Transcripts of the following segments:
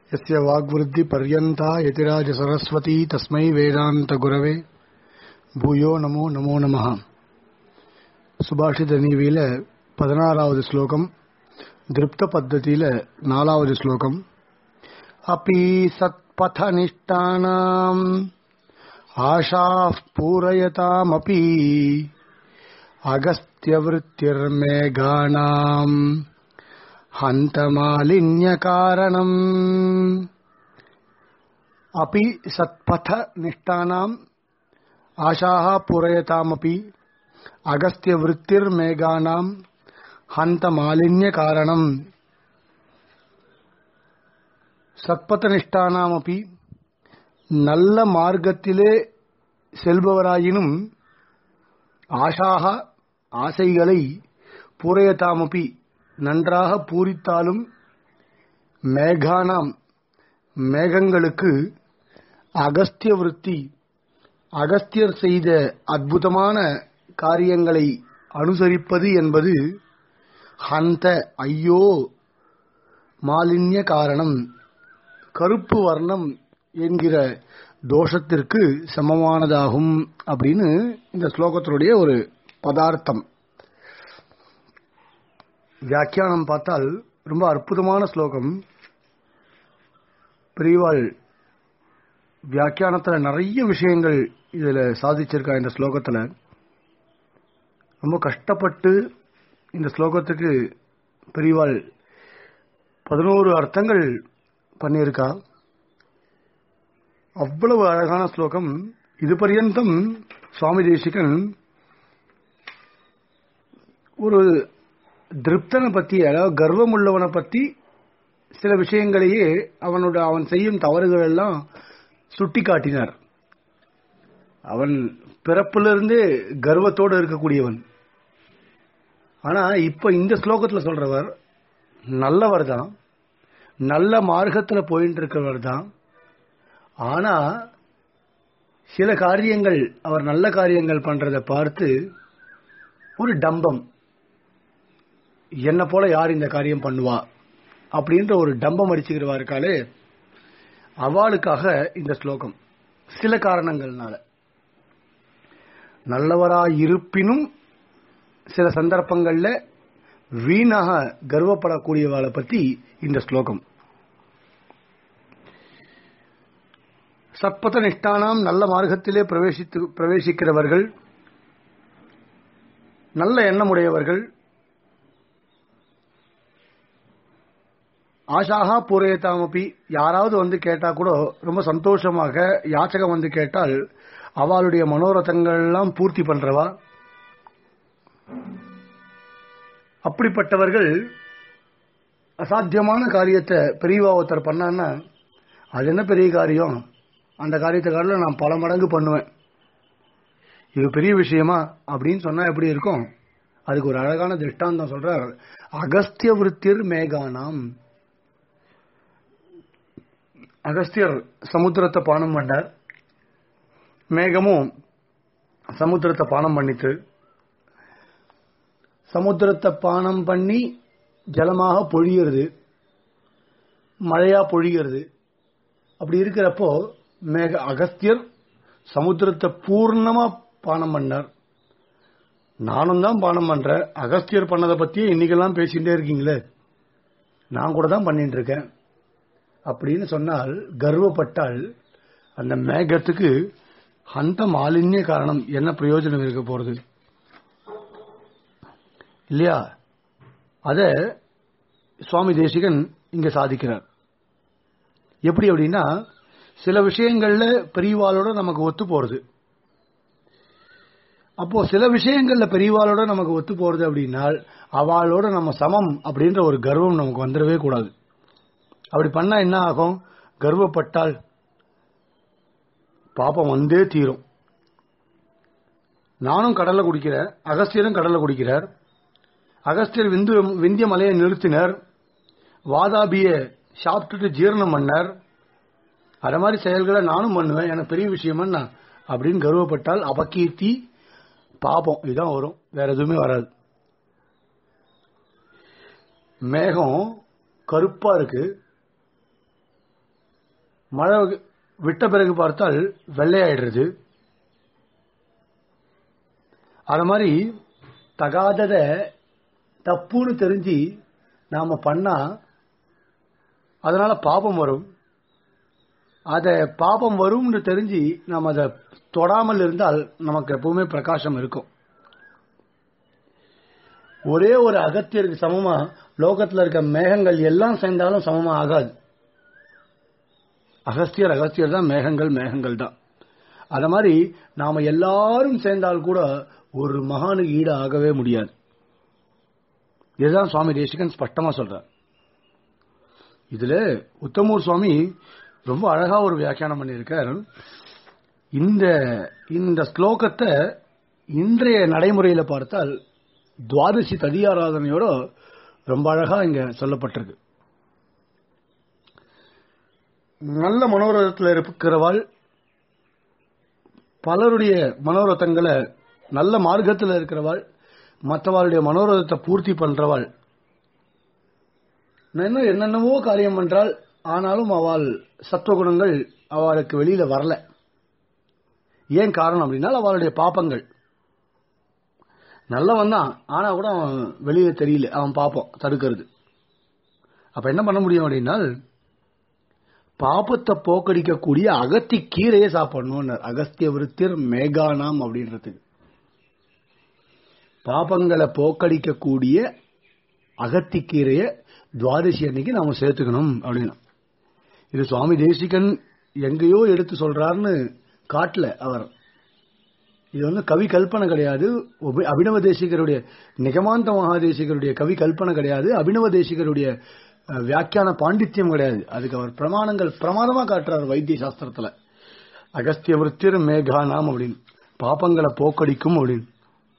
यस्य वाग्वृद्धिपर्यन्ता यतिराजसरस्वती तस्मै வேதாந்தகுரவே பூயோ நமோ நமோ நமः சுபாஷித நீவியில பதினாறாவது ஸ்லோகம் திருப்த பத்ததியில நாலாவது ஸ்லோகம் अपि सत्पथनिष्ठानाम् आशाः पूरयतामपि अगस्त्यवृत्तिर्मेघानाम् हन्तमालिन्यकारणम् अपि सत्पथनिष्ठानाम् आशाः पूरयतामपि अगस्त्यवृत्तिर्मेघानाम् हन्तमालिन्यकारणम् சத்பதனிஷ்டானாமப்பி நல்ல மார்க்கத்திலே செல்பவராயினும் ஆஷாக ஆசைகளை பூரையதாமப்பி நன்றாக பூரித்தாலும் மேகானாம் மேகங்களுக்கு அகஸ்திய விருத்தி அகஸ்தியர் செய்த அற்புதமான காரியங்களை அனுசரிப்பது என்பது ஹந்த ஐயோ மாலின்ய காரணம் கருப்பு வர்ணம் என்கிற தோஷத்திற்கு சமமானதாகும் அப்படின்னு இந்த ஸ்லோகத்தினுடைய ஒரு பதார்த்தம் வியாக்கியானம் பார்த்தால் ரொம்ப அற்புதமான ஸ்லோகம் பிரிவாள் வியாக்கியானத்தில் நிறைய விஷயங்கள் இதில் சாதிச்சிருக்கா இந்த ஸ்லோகத்தில் ரொம்ப கஷ்டப்பட்டு இந்த ஸ்லோகத்துக்கு பெரியவாள் பதினோரு அர்த்தங்கள் பண்ணியிருக்கா அவ்வளவு அழகான ஸ்லோகம் இது பர்யந்தம் சுவாமி தேசிகன் ஒரு திருப்தனை பத்தி அதாவது கர்வம் உள்ளவனை பத்தி சில விஷயங்களையே அவனோட அவன் செய்யும் தவறுகள் எல்லாம் சுட்டி காட்டினார் அவன் பிறப்பிலிருந்தே கர்வத்தோடு இருக்கக்கூடியவன் ஆனா இப்ப இந்த ஸ்லோகத்துல சொல்றவர் நல்லவர் தான் நல்ல மார்க்கத்துல போயிட்டு இருக்கிறவர் தான் ஆனா சில காரியங்கள் அவர் நல்ல காரியங்கள் பண்றதை பார்த்து ஒரு டம்பம் என்ன போல யார் இந்த காரியம் பண்ணுவா அப்படின்ற ஒரு டம்பம் அடிச்சுக்கிறவா இருக்காளே அவளுக்காக இந்த ஸ்லோகம் சில காரணங்கள்னால நல்லவரா இருப்பினும் சில சந்தர்ப்பங்கள்ல வீணாக கர்வப்படக்கூடியவளை பத்தி இந்த ஸ்லோகம் சத்பத நிஷ்டானாம் நல்ல மார்க்கத்திலே பிரவேசித்து பிரவேசிக்கிறவர்கள் நல்ல எண்ணமுடையவர்கள் ஆஷாகா பூரையத்தாமப்பி யாராவது வந்து கேட்டா கூட ரொம்ப சந்தோஷமாக யாச்சகம் வந்து கேட்டால் அவளுடைய மனோரதங்கள் எல்லாம் பூர்த்தி பண்றவா அப்படிப்பட்டவர்கள் அசாத்தியமான காரியத்தை பெரியவா ஒருத்தர் பண்ணான்னா அது என்ன பெரிய காரியம் அந்த காரியத்தை காட்டில் நான் பல மடங்கு பண்ணுவேன் இது பெரிய விஷயமா அப்படின்னு சொன்னா எப்படி இருக்கும் அதுக்கு ஒரு அழகான திருஷ்டாந்தம் சொல்றார் அகஸ்திய விருத்திர் மேகானாம் அகஸ்தியர் சமுத்திரத்தை பானம் பண்ணார் மேகமும் சமுத்திரத்தை பானம் பண்ணித்து சமுத்திரத்தை பானம் பண்ணி ஜலமாக பொழிகிறது மழையா பொழிகிறது அப்படி இருக்கிறப்போ மேக அகஸ்தியர் சமுத்திரத்தை பூர்ணமா பானம் பண்ணார் நானும் தான் பானம் பண்றேன் அகஸ்தியர் பண்ணதை பத்தியே இன்னைக்கெல்லாம் பேசிட்டே இருக்கீங்களே நான் கூட தான் பண்ணிட்டு இருக்கேன் அப்படின்னு சொன்னால் கர்வப்பட்டால் அந்த மேகத்துக்கு அந்த மாலின்ய காரணம் என்ன பிரயோஜனம் இருக்க போறது இல்லையா அத சுவாமி தேசிகன் இங்க சாதிக்கிறார் எப்படி அப்படின்னா சில விஷயங்கள்ல பெரியவாளோட நமக்கு ஒத்து போறது அப்போ சில விஷயங்கள்ல பெரியவாளோட நமக்கு ஒத்து போறது அப்படின்னால் அவளோட நம்ம சமம் அப்படின்ற ஒரு கர்வம் நமக்கு வந்துடவே கூடாது அப்படி பண்ணா என்ன ஆகும் கர்வப்பட்டால் பாப்பம் வந்தே தீரும் நானும் கடல்ல குடிக்கிறேன் அகஸ்தியரும் கடல்ல குடிக்கிறார் அகஸ்தியர் விந்து விந்திய மலையை நிறுத்தினர் வாதாபிய சாப்பிட்டுட்டு ஜீரணம் பண்ணார் அது மாதிரி செயல்களை நானும் பண்ணுவேன் எனக்கு பெரிய விஷயமா அப்படின்னு கர்வப்பட்டால் அபகீர்த்தி பாபம் இதுதான் வரும் வேற எதுவுமே வராது மேகம் கருப்பா இருக்கு மழை விட்ட பிறகு பார்த்தால் வெள்ளையாயிடுறது அது மாதிரி தகாதத தப்புன்னு தெரிஞ்சு நாம பண்ணா அதனால பாபம் வரும் அத பாபம் வரும்னு தெரிஞ்சு நாம் அதை தொடாமல் இருந்தால் நமக்கு எப்பவுமே பிரகாசம் இருக்கும் ஒரே ஒரு அகத்தியருக்கு சமமா லோகத்துல இருக்க மேகங்கள் எல்லாம் சேர்ந்தாலும் சமமா ஆகாது அகஸ்தியர் அகஸ்தியர் தான் மேகங்கள் மேகங்கள் தான் அத மாதிரி நாம எல்லாரும் சேர்ந்தால் கூட ஒரு மகானுக்கு ஈடு ஆகவே முடியாது இதுதான் சுவாமி தேசிகன் ஸ்பஷ்டமா சொல்றார் இதுல உத்தமூர் சுவாமி ரொம்ப அழகா ஒரு வியாக்கியானம் பண்ணியிருக்கார் இந்த இந்த ஸ்லோகத்தை இன்றைய நடைமுறையில பார்த்தால் துவாதசி ததியாராதனையோட ரொம்ப அழகா இங்க சொல்லப்பட்டிருக்கு நல்ல மனோரதத்தில் இருக்கிறவாள் பலருடைய மனோரதங்களை நல்ல மார்க்கத்தில் இருக்கிறவாள் மற்றவாளுடைய மனோரதத்தை பூர்த்தி பண்றவாள் இன்னும் என்னென்னவோ காரியம் பண்றாள் ஆனாலும் அவள் சத்துவகுணங்கள் அவளுக்கு வெளியில வரல ஏன் காரணம் அப்படின்னா அவளுடைய பாப்பங்கள் நல்லவன் தான் ஆனா கூட அவன் வெளியில தெரியல அவன் பாப்பம் தடுக்கிறது அப்ப என்ன பண்ண முடியும் அப்படின்னா பாப்பத்தை போக்கடிக்கக்கூடிய அகத்தி கீரையை சாப்பிடணும் அகஸ்திய விருத்திர் மேகானாம் அப்படின்றதுக்கு பாப்பங்களை போக்கடிக்கக்கூடிய அகத்திக்கீரைய துவாதசி அன்னைக்கு நாம சேர்த்துக்கணும் அப்படின்னு இது சுவாமி தேசிகன் எங்கேயோ எடுத்து சொல்றாருன்னு காட்டல அவர் இது வந்து கவி கல்பனை கிடையாது அபினவ தேசிகருடைய நிகமாந்த மகாதேசிகருடைய கவி கல்பனை கிடையாது அபினவ தேசிகருடைய வியாக்கியான பாண்டித்யம் கிடையாது அதுக்கு அவர் பிரமாணங்கள் பிரமாதமா காட்டுறார் வைத்திய சாஸ்திரத்துல அகஸ்திய விருத்திர் மேகானாம் அப்படின்னு பாப்பங்களை போக்கடிக்கும் அப்படின்னு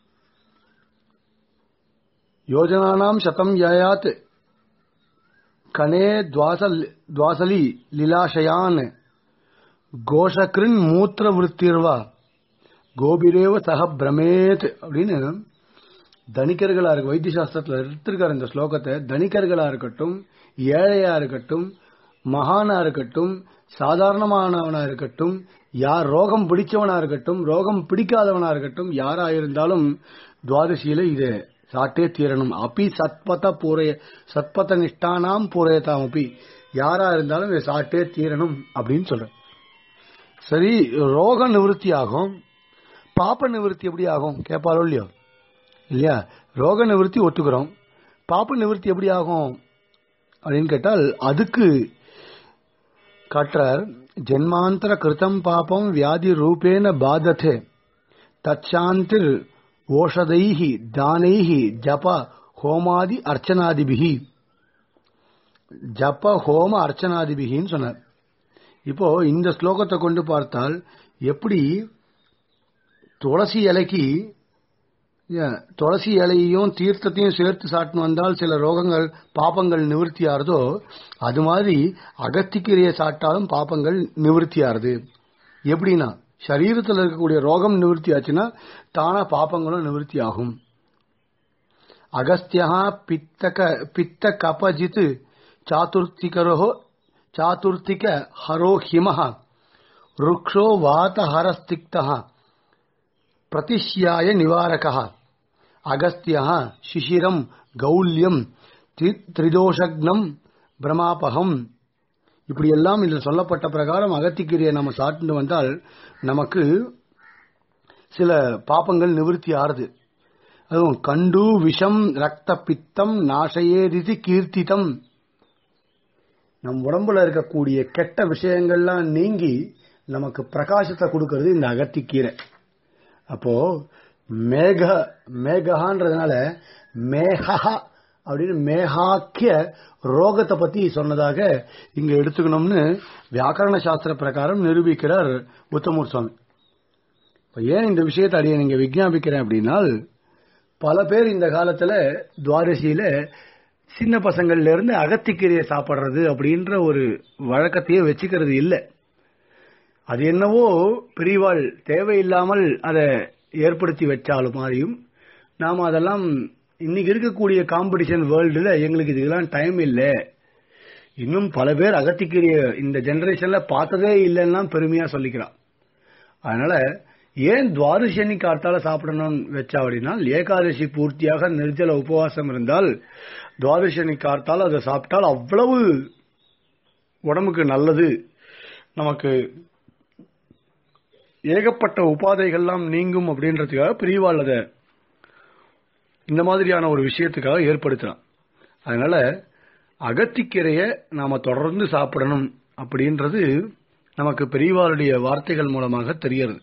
யோஜனானாம் சதம் யாயாத் கனே துவாசலி லீலாஷயான் கோஷகிருன் மூத்திர விருத்திர்வா கோபிரேவ சக பிரமேத் அப்படின்னு தனிக்கர்களா இருக்கு வைத்திய சாஸ்திரத்தில் எடுத்திருக்காரு இந்த ஸ்லோகத்தை தனிக்கர்களா இருக்கட்டும் ஏழையா இருக்கட்டும் மகானா இருக்கட்டும் சாதாரணமானவனா இருக்கட்டும் யார் ரோகம் பிடிச்சவனா இருக்கட்டும் ரோகம் பிடிக்காதவனா இருக்கட்டும் யாரா இருந்தாலும் துவாதசியில இது சாட்டே தீரணும் அப்பி சத்பத பூரைய சத்பத நிஷ்டானாம் பூரையதாம் அப்பி யாரா இருந்தாலும் இதை சாட்டே தீரணும் அப்படின்னு சொல்ற சரி ரோக நிவர்த்தி ஆகும் பாப்ப நிவர்த்தி எப்படி ஆகும் கேட்பாரோ இல்லையோ இல்லையா ரோக நிவர்த்தி ஒத்துக்கிறோம் பாப்ப நிவர்த்தி எப்படி ஆகும் அப்படின்னு கேட்டால் அதுக்கு காட்டுறார் ஜென்மாந்தர கிருத்தம் பாப்பம் வியாதி ரூபேன பாதத்தே தச்சாந்திர் ஓஷதைஹி தானைஹி ஜப ஹோமாதி அர்ச்சனாதிபிகி ஜப ஹோம அர்ச்சனாதிபிகின்னு சொன்னார் இப்போ இந்த ஸ்லோகத்தை கொண்டு பார்த்தால் எப்படி துளசி இலைக்கு துளசி இலையையும் தீர்த்தத்தையும் சேர்த்து சாட்டின்னு வந்தால் சில ரோகங்கள் பாப்பங்கள் நிவர்த்தி ஆறுதோ அது மாதிரி அகத்திக்கீரையை சாப்பிட்டாலும் பாப்பங்கள் நிவர்த்தி ஆறுது எப்படின்னா சரீரத்தில் இருக்கக்கூடிய ரோகம் நிவர்த்தி ஆச்சுன்னா தானா பாப்பங்களும் நிவர்த்தி ஆகும் அகஸ்தியா பித்தக பித்த கபஜித் சாதுர்த்திகரோ சாதுர்த்திக ஹரோ ஹிமஹ ருக்ஷோ வாதஹரஸ்திக்தः பிரதிஷ்யாய நிவாரகः அகஸ்தியா சிசிரம் கௌல்யம் திரிதோஷக்னம் பிரமாபகம் இப்படி எல்லாம் இதில் சொல்லப்பட்ட பிரகாரம் அகத்திக்கிரியை நம்ம சாப்பிட்டு வந்தால் நமக்கு சில பாப்பங்கள் நிவர்த்தி ஆறுது அதுவும் கண்டு விஷம் ரத்த பித்தம் நாசையேதிதி கீர்த்திதம் நம் உடம்புல இருக்கக்கூடிய கெட்ட விஷயங்கள்லாம் நீங்கி நமக்கு பிரகாசத்தை கொடுக்கறது இந்த அகத்திக்கீரை அப்போ மேக மேகஹான்றதுனால மேகா அப்படின்னு மேகாக்கிய ரோகத்தை பத்தி சொன்னதாக இங்க எடுத்துக்கணும்னு வியாக்கரண சாஸ்திர பிரகாரம் நிரூபிக்கிறார் உத்தமூர் சுவாமி இப்ப ஏன் இந்த விஷயத்தை அடைய நீங்க விஜாபிக்கிறேன் அப்படின்னா பல பேர் இந்த காலத்துல துவாதசியில சின்ன பசங்கள்ல இருந்து அகத்திக்கீரையை சாப்பிடுறது அப்படின்ற ஒரு வழக்கத்தையே வச்சுக்கிறது இல்லை அது என்னவோ பெரியவாள் தேவையில்லாமல் அதை ஏற்படுத்தி வச்சாலும் மாதிரியும் நாம் அதெல்லாம் இன்னைக்கு இருக்கக்கூடிய காம்படிஷன் வேர்ல்டுல எங்களுக்கு இதுக்கெல்லாம் டைம் இல்லை இன்னும் பல பேர் அகத்திக்கீரைய இந்த ஜெனரேஷன்ல பார்த்ததே இல்லைன்னா பெருமையா சொல்லிக்கிறான் அதனால ஏன் துவாதசனி காத்தால சாப்பிடணும்னு வச்சா அப்படின்னா ஏகாதசி பூர்த்தியாக நிர்ஜல உபவாசம் இருந்தால் துவாதசனி காத்தால் அதை சாப்பிட்டால் அவ்வளவு உடம்புக்கு நல்லது நமக்கு ஏகப்பட்ட உபாதைகள்லாம் நீங்கும் அப்படின்றதுக்காக பிரிவாள் அதை இந்த மாதிரியான ஒரு விஷயத்துக்காக ஏற்படுத்துறான் அதனால அகத்திக்கீரைய நாம தொடர்ந்து சாப்பிடணும் அப்படின்றது நமக்கு பெரியவாளுடைய வார்த்தைகள் மூலமாக தெரிகிறது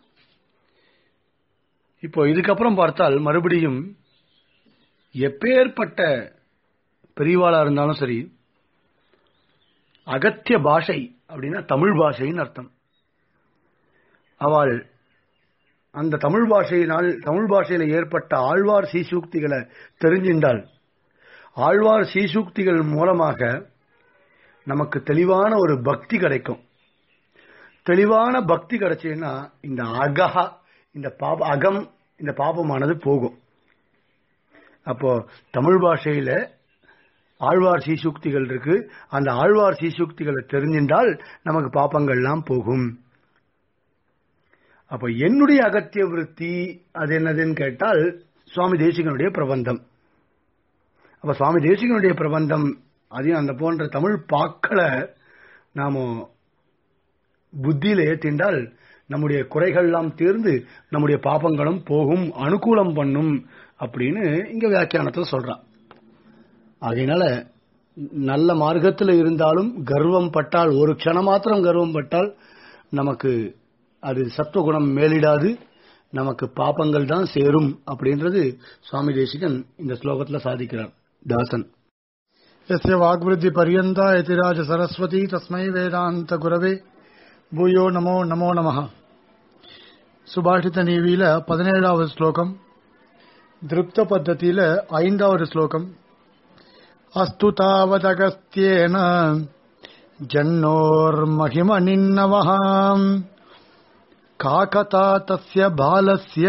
இப்போ இதுக்கப்புறம் பார்த்தால் மறுபடியும் எப்பேற்பட்ட பெரியவாளா இருந்தாலும் சரி அகத்திய பாஷை அப்படின்னா தமிழ் பாஷைன்னு அர்த்தம் அவள் அந்த தமிழ் பாஷையினால் தமிழ் பாஷையில ஏற்பட்ட ஆழ்வார் சீசூக்திகளை தெரிஞ்சின்றால் ஆழ்வார் சீசூக்திகள் மூலமாக நமக்கு தெளிவான ஒரு பக்தி கிடைக்கும் தெளிவான பக்தி கிடைச்சுன்னா இந்த அகஹா இந்த பாப அகம் இந்த பாபமானது போகும் அப்போ தமிழ் பாஷையில ஆழ்வார் சீசூக்திகள் இருக்கு அந்த ஆழ்வார் சீசூக்திகளை தெரிஞ்சின்றால் நமக்கு பாப்பங்கள்லாம் போகும் அப்ப என்னுடைய அகத்திய விருத்தி அது என்னதுன்னு கேட்டால் சுவாமி தேசிகனுடைய பிரபந்தம் அப்ப சுவாமி தேசிகனுடைய பிரபந்தம் அதையும் அந்த போன்ற தமிழ் பாக்களை நாம புத்தியில ஏத்தின்றால் நம்முடைய குறைகள்லாம் தீர்ந்து நம்முடைய பாபங்களும் போகும் அனுகூலம் பண்ணும் அப்படின்னு இங்க வியாக்கியானத்தில் சொல்றான் ஆகையினால நல்ல மார்க்கத்தில் இருந்தாலும் கர்வம் பட்டால் ஒரு க்ஷணம் மாத்திரம் கர்வம் பட்டால் நமக்கு அது சத்துவகுணம் மேலிடாது நமக்கு பாப்பங்கள் தான் சேரும் அப்படின்றது சுவாமி தேசிகன் இந்த ஸ்லோகத்தில் சாதிக்கிறார் தாசன் यस्य वाग्वृद्धि पर्यन्ता यतिराज सरस्वती तस्मै வேதாந்த குரவே பூயோ நமோ நமோ நமः சுபாஷித நீவியில பதினேழாவது ஸ்லோகம் திருப்த பத்தத்தியில ஐந்தாவது ஸ்லோகம் அஸ்து தாவதகஸ்தியேன ஜன்னோர்மகிம நின்னவஹாம் காகதா தஸ்ய பாலஸ்ய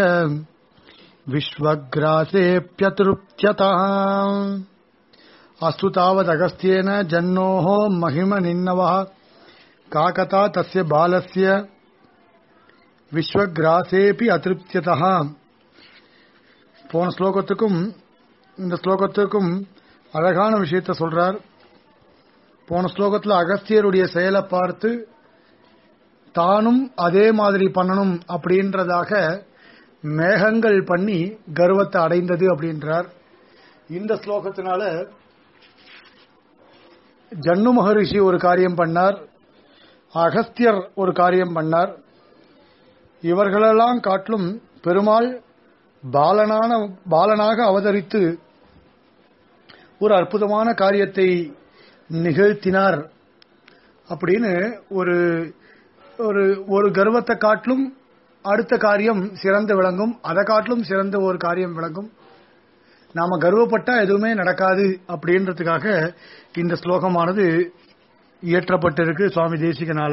விஸ்வக்ராசேப்யதிருப்தியதாம் अस्तु तावदगस्त्येन जन्नोः महिम निन्नवः काकता तस्य बालस्य விஸ்வகிராசேபி அதிருப்தியதா போன ஸ்லோகத்துக்கும் இந்த ஸ்லோகத்துக்கும் அழகான விஷயத்த சொல்றார் போன ஸ்லோகத்துல அகஸ்தியருடைய செயலை பார்த்து தானும் அதே மாதிரி பண்ணணும் அப்படின்றதாக மேகங்கள் பண்ணி கர்வத்தை அடைந்தது அப்படின்றார் இந்த ஸ்லோகத்தினால ஜன்னு மகரிஷி ஒரு காரியம் பண்ணார் அகஸ்தியர் ஒரு காரியம் பண்ணார் இவர்களெல்லாம் காட்டிலும் பெருமாள் பாலனான பாலனாக அவதரித்து ஒரு அற்புதமான காரியத்தை நிகழ்த்தினார் அப்படின்னு ஒரு ஒரு ஒரு கர்வத்தை காட்டிலும் அடுத்த காரியம் சிறந்து விளங்கும் அதை காட்டிலும் சிறந்த ஒரு காரியம் விளங்கும் நாம கர்வப்பட்டா எதுவுமே நடக்காது அப்படின்றதுக்காக இந்த ஸ்லோகமானது இயற்றப்பட்டிருக்கு சுவாமி தேசிகனால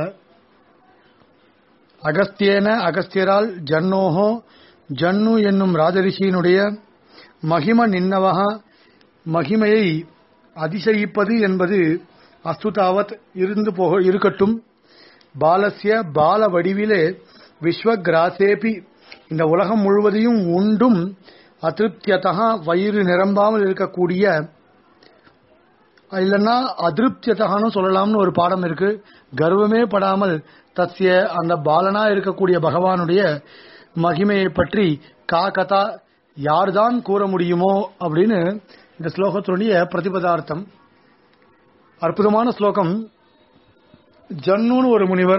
அகஸ்தியேன அகஸ்தியரால் ஜன்னோஹோ ஜன்னு என்னும் ராஜரிஷியினுடைய மகிம நின்னவகா மகிமையை அதிசயிப்பது என்பது அஸ்துதாவத் இருந்து போக இருக்கட்டும் பாலசிய பால வடிவிலே விஸ்வகிராசேபி இந்த உலகம் முழுவதையும் உண்டும் அதிருப்தியதா வயிறு நிரம்பாமல் இருக்கக்கூடிய இல்லைன்னா அதிருப்தியதகான்னு சொல்லலாம்னு ஒரு பாடம் இருக்கு கர்வமே படாமல் தத்ய அந்த பாலனா இருக்கக்கூடிய பகவானுடைய மகிமையை பற்றி கா கதா யார்தான் கூற முடியுமோ அப்படின்னு இந்த ஸ்லோகத்தினுடைய பிரதிபதார்த்தம் அற்புதமான ஸ்லோகம் ஜன்னுன்னு ஒரு முனிவர்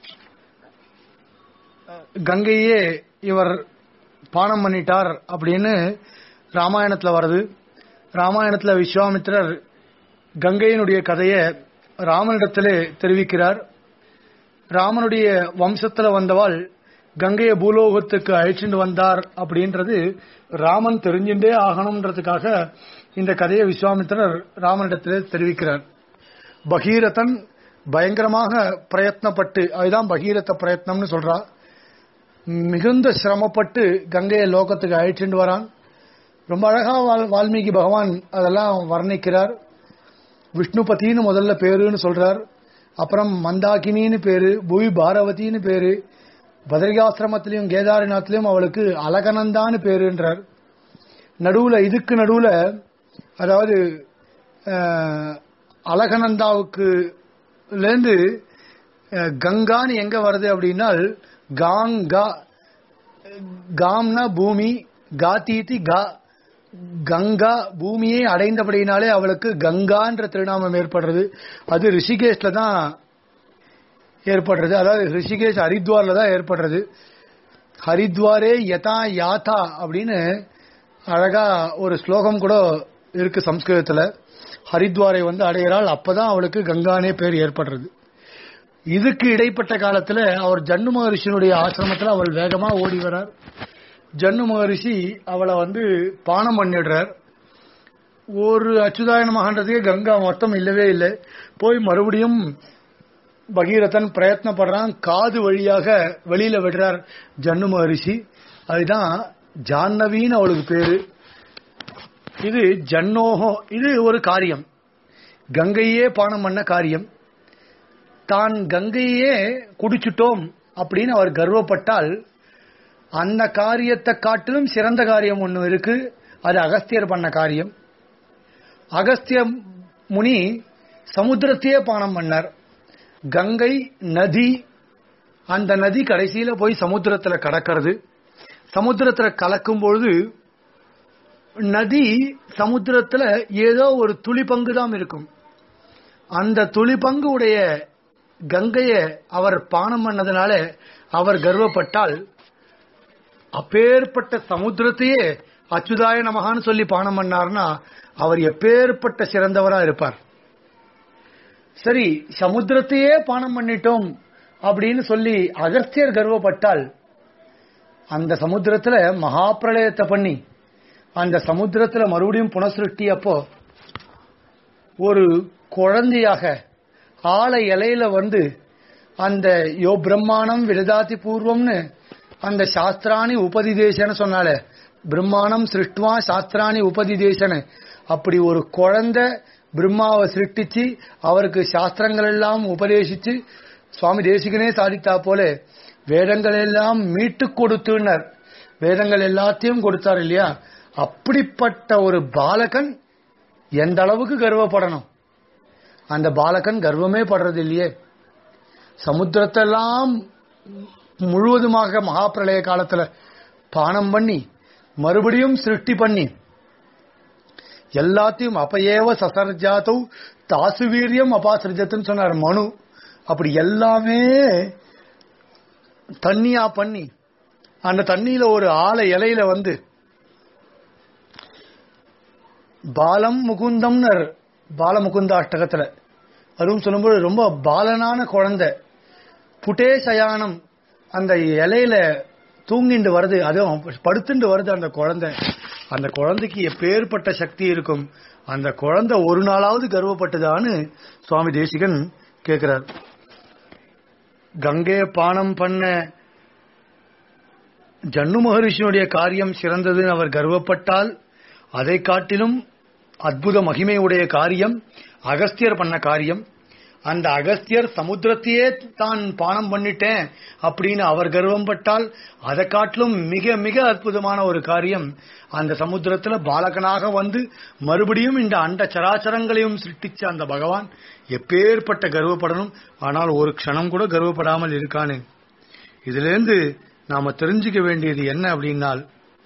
கங்கையே இவர் பானம் பண்ணிட்டார் அப்படின்னு ராமாயணத்துல வருது ராமாயணத்துல விஸ்வாமித்திரர் கங்கையினுடைய கதையை ராமனிடத்திலே தெரிவிக்கிறார் ராமனுடைய வம்சத்துல வந்தவாள் கங்கையை பூலோகத்துக்கு அழைச்சிட்டு வந்தார் அப்படின்றது ராமன் தெரிஞ்சுட்டே ஆகணும்ன்றதுக்காக இந்த கதையை விஸ்வாமித்திரர் ராமனிடத்திலே தெரிவிக்கிறார் பகீரதன் பயங்கரமாக பிரயத்னப்பட்டு அதுதான் பகீரத பிரயத்னம்னு சொல்றா மிகுந்த சிரமப்பட்டு கங்கையை லோகத்துக்கு அழைச்சிட்டு வரான் ரொம்ப அழகா வால்மீகி பகவான் அதெல்லாம் வர்ணிக்கிறார் விஷ்ணுபதினு முதல்ல பேருன்னு சொல்றார் அப்புறம் மந்தாகினின்னு பேரு புவி பாரவதின்னு பேரு பதரிகாசிரமத்திலையும் கேதாரிநாத்லயும் அவளுக்கு அலகனந்தான்னு பேருன்றார் நடுவுல இதுக்கு நடுவுல அதாவது அஹ், அலகனந்தாவுக்கு இருந்து அஹ், கங்கான்னு எங்க வருது அப்படின்னா காங்கா காம்னா பூமி காத்தீதி கா கங்கா பூமியை அடைந்தபடியினாலே அவளுக்கு கங்கான்ற திருநாமம் ஏற்படுறது அது ரிஷிகேஷ்ல தான் ஏற்படுறது அதாவது ரிஷிகேஷ் ஹரித்வார்ல தான் ஏற்படுறது ஹரித்வாரே யதா யாதா அப்படின்னு அழகா ஒரு ஸ்லோகம் கூட இருக்கு சம்ஸ்கிருதத்துல ஹரித்வாரை வந்து அடையிறாள் அப்பதான் அவளுக்கு கங்கானே பேர் ஏற்படுறது இதுக்கு இடைப்பட்ட காலத்துல அவர் ஜன்னு மகரிஷியினுடைய ஆசிரமத்துல அவள் வேகமா ஓடி வரார் ஜன்னு மகரிஷி அவளை வந்து பானம் பண்ணிடுறார் ஒரு அச்சுதாயன மகான்றதுக்கே கங்கா மொத்தம் இல்லவே இல்லை போய் மறுபடியும் பகீரதன் பிரயத்னப்படுறான் காது வழியாக வெளியில விடுறார் ஜன்னு மகரிஷி அதுதான் ஜான்னவின்னு அவளுக்கு பேரு இது ஜன்னோஹோ இது ஒரு காரியம் கங்கையே பானம் பண்ண காரியம் தான் கங்கையே குடிச்சிட்டோம் அப்படின்னு அவர் கர்வப்பட்டால் அந்த காரியத்தை காட்டிலும் சிறந்த காரியம் ஒன்று இருக்கு அது அகஸ்தியர் பண்ண காரியம் அகஸ்திய முனி சமுத்திரத்தையே பானம் பண்ணார் கங்கை நதி அந்த நதி கடைசியில போய் சமுத்திரத்துல கடக்கிறது சமுத்திரத்துல கலக்கும் பொழுது நதி சமுத்திரத்துல ஏதோ ஒரு துளி பங்கு தான் இருக்கும் அந்த துளி பங்கு உடைய கங்கைய அவர் பானம் பண்ணதுனால அவர் கர்வப்பட்டால் அப்பேற்பட்ட சமுத்திரத்தையே அச்சுதாய நமகான்னு சொல்லி பானம் பண்ணார்னா அவர் எப்பேற்பட்ட சிறந்தவரா இருப்பார் சரி சமுத்திரத்தையே பானம் பண்ணிட்டோம் அப்படின்னு சொல்லி அகஸ்தியர் கர்வப்பட்டால் அந்த சமுத்திரத்துல மகா பிரளயத்தை பண்ணி அந்த சமுத்திரத்துல மறுபடியும் புனசிருஷ்டி அப்போ ஒரு குழந்தையாக ஆழ இலையில வந்து அந்த யோ பிரம்மாணம் விரதாதி பூர்வம்னு அந்த சாஸ்திராணி உபதிதேசன்னு சொன்னாலே பிரம்மாணம் சிருஷ்டுவா சாஸ்திராணி உபதிதேசன்னு அப்படி ஒரு குழந்தை பிரம்மாவை சிருஷ்டிச்சு அவருக்கு சாஸ்திரங்கள் எல்லாம் உபதேசிச்சு சுவாமி தேசிகனே சாதித்தா போல வேதங்கள் எல்லாம் மீட்டு கொடுத்துனர் வேதங்கள் எல்லாத்தையும் கொடுத்தார் இல்லையா அப்படிப்பட்ட ஒரு பாலகன் எந்த அளவுக்கு கர்வப்படணும் அந்த பாலகன் கர்வமே படுறது இல்லையே சமுத்திரத்தெல்லாம் முழுவதுமாக மகாபிரளய காலத்துல பானம் பண்ணி மறுபடியும் சிருஷ்டி பண்ணி எல்லாத்தையும் அப்பயேவ சசர்ஜாத்தௌ தாசு வீரியம் அபாசிருஜத்துன்னு சொன்னார் மனு அப்படி எல்லாமே தண்ணியா பண்ணி அந்த தண்ணியில ஒரு ஆலை இலையில வந்து பாலம் முகுந்தம்னு பாலமுகுந்த அஷ்டகத்துல அதுவும் சொல்லும்போது ரொம்ப பாலனான குழந்தை புட்டே சயானம் அந்த இலையில தூங்கிண்டு வருது அதுவும் படுத்துண்டு வருது அந்த குழந்தை அந்த குழந்தைக்கு எப்பேற்பட்ட சக்தி இருக்கும் அந்த குழந்தை ஒரு நாளாவது கர்வப்பட்டதான்னு சுவாமி தேசிகன் கேட்கிறார் கங்கைய பானம் பண்ண ஜன்னு மகரிஷினுடைய காரியம் சிறந்ததுன்னு அவர் கர்வப்பட்டால் அதை காட்டிலும் அற்புத மகிமையுடைய காரியம் அகஸ்தியர் பண்ண காரியம் அந்த அகஸ்தியர் சமுத்திரத்தையே தான் பானம் பண்ணிட்டேன் அப்படின்னு அவர் கர்வம் பட்டால் அதை காட்டிலும் மிக மிக அற்புதமான ஒரு காரியம் அந்த சமுத்திரத்துல பாலகனாக வந்து மறுபடியும் இந்த அண்ட சராச்சரங்களையும் சிருஷ்டிச்ச அந்த பகவான் எப்பேற்பட்ட கர்வப்படணும் ஆனால் ஒரு க்ஷணம் கூட கர்வப்படாமல் இருக்கானே இதுல இருந்து நாம தெரிஞ்சுக்க வேண்டியது என்ன அப்படின்னால்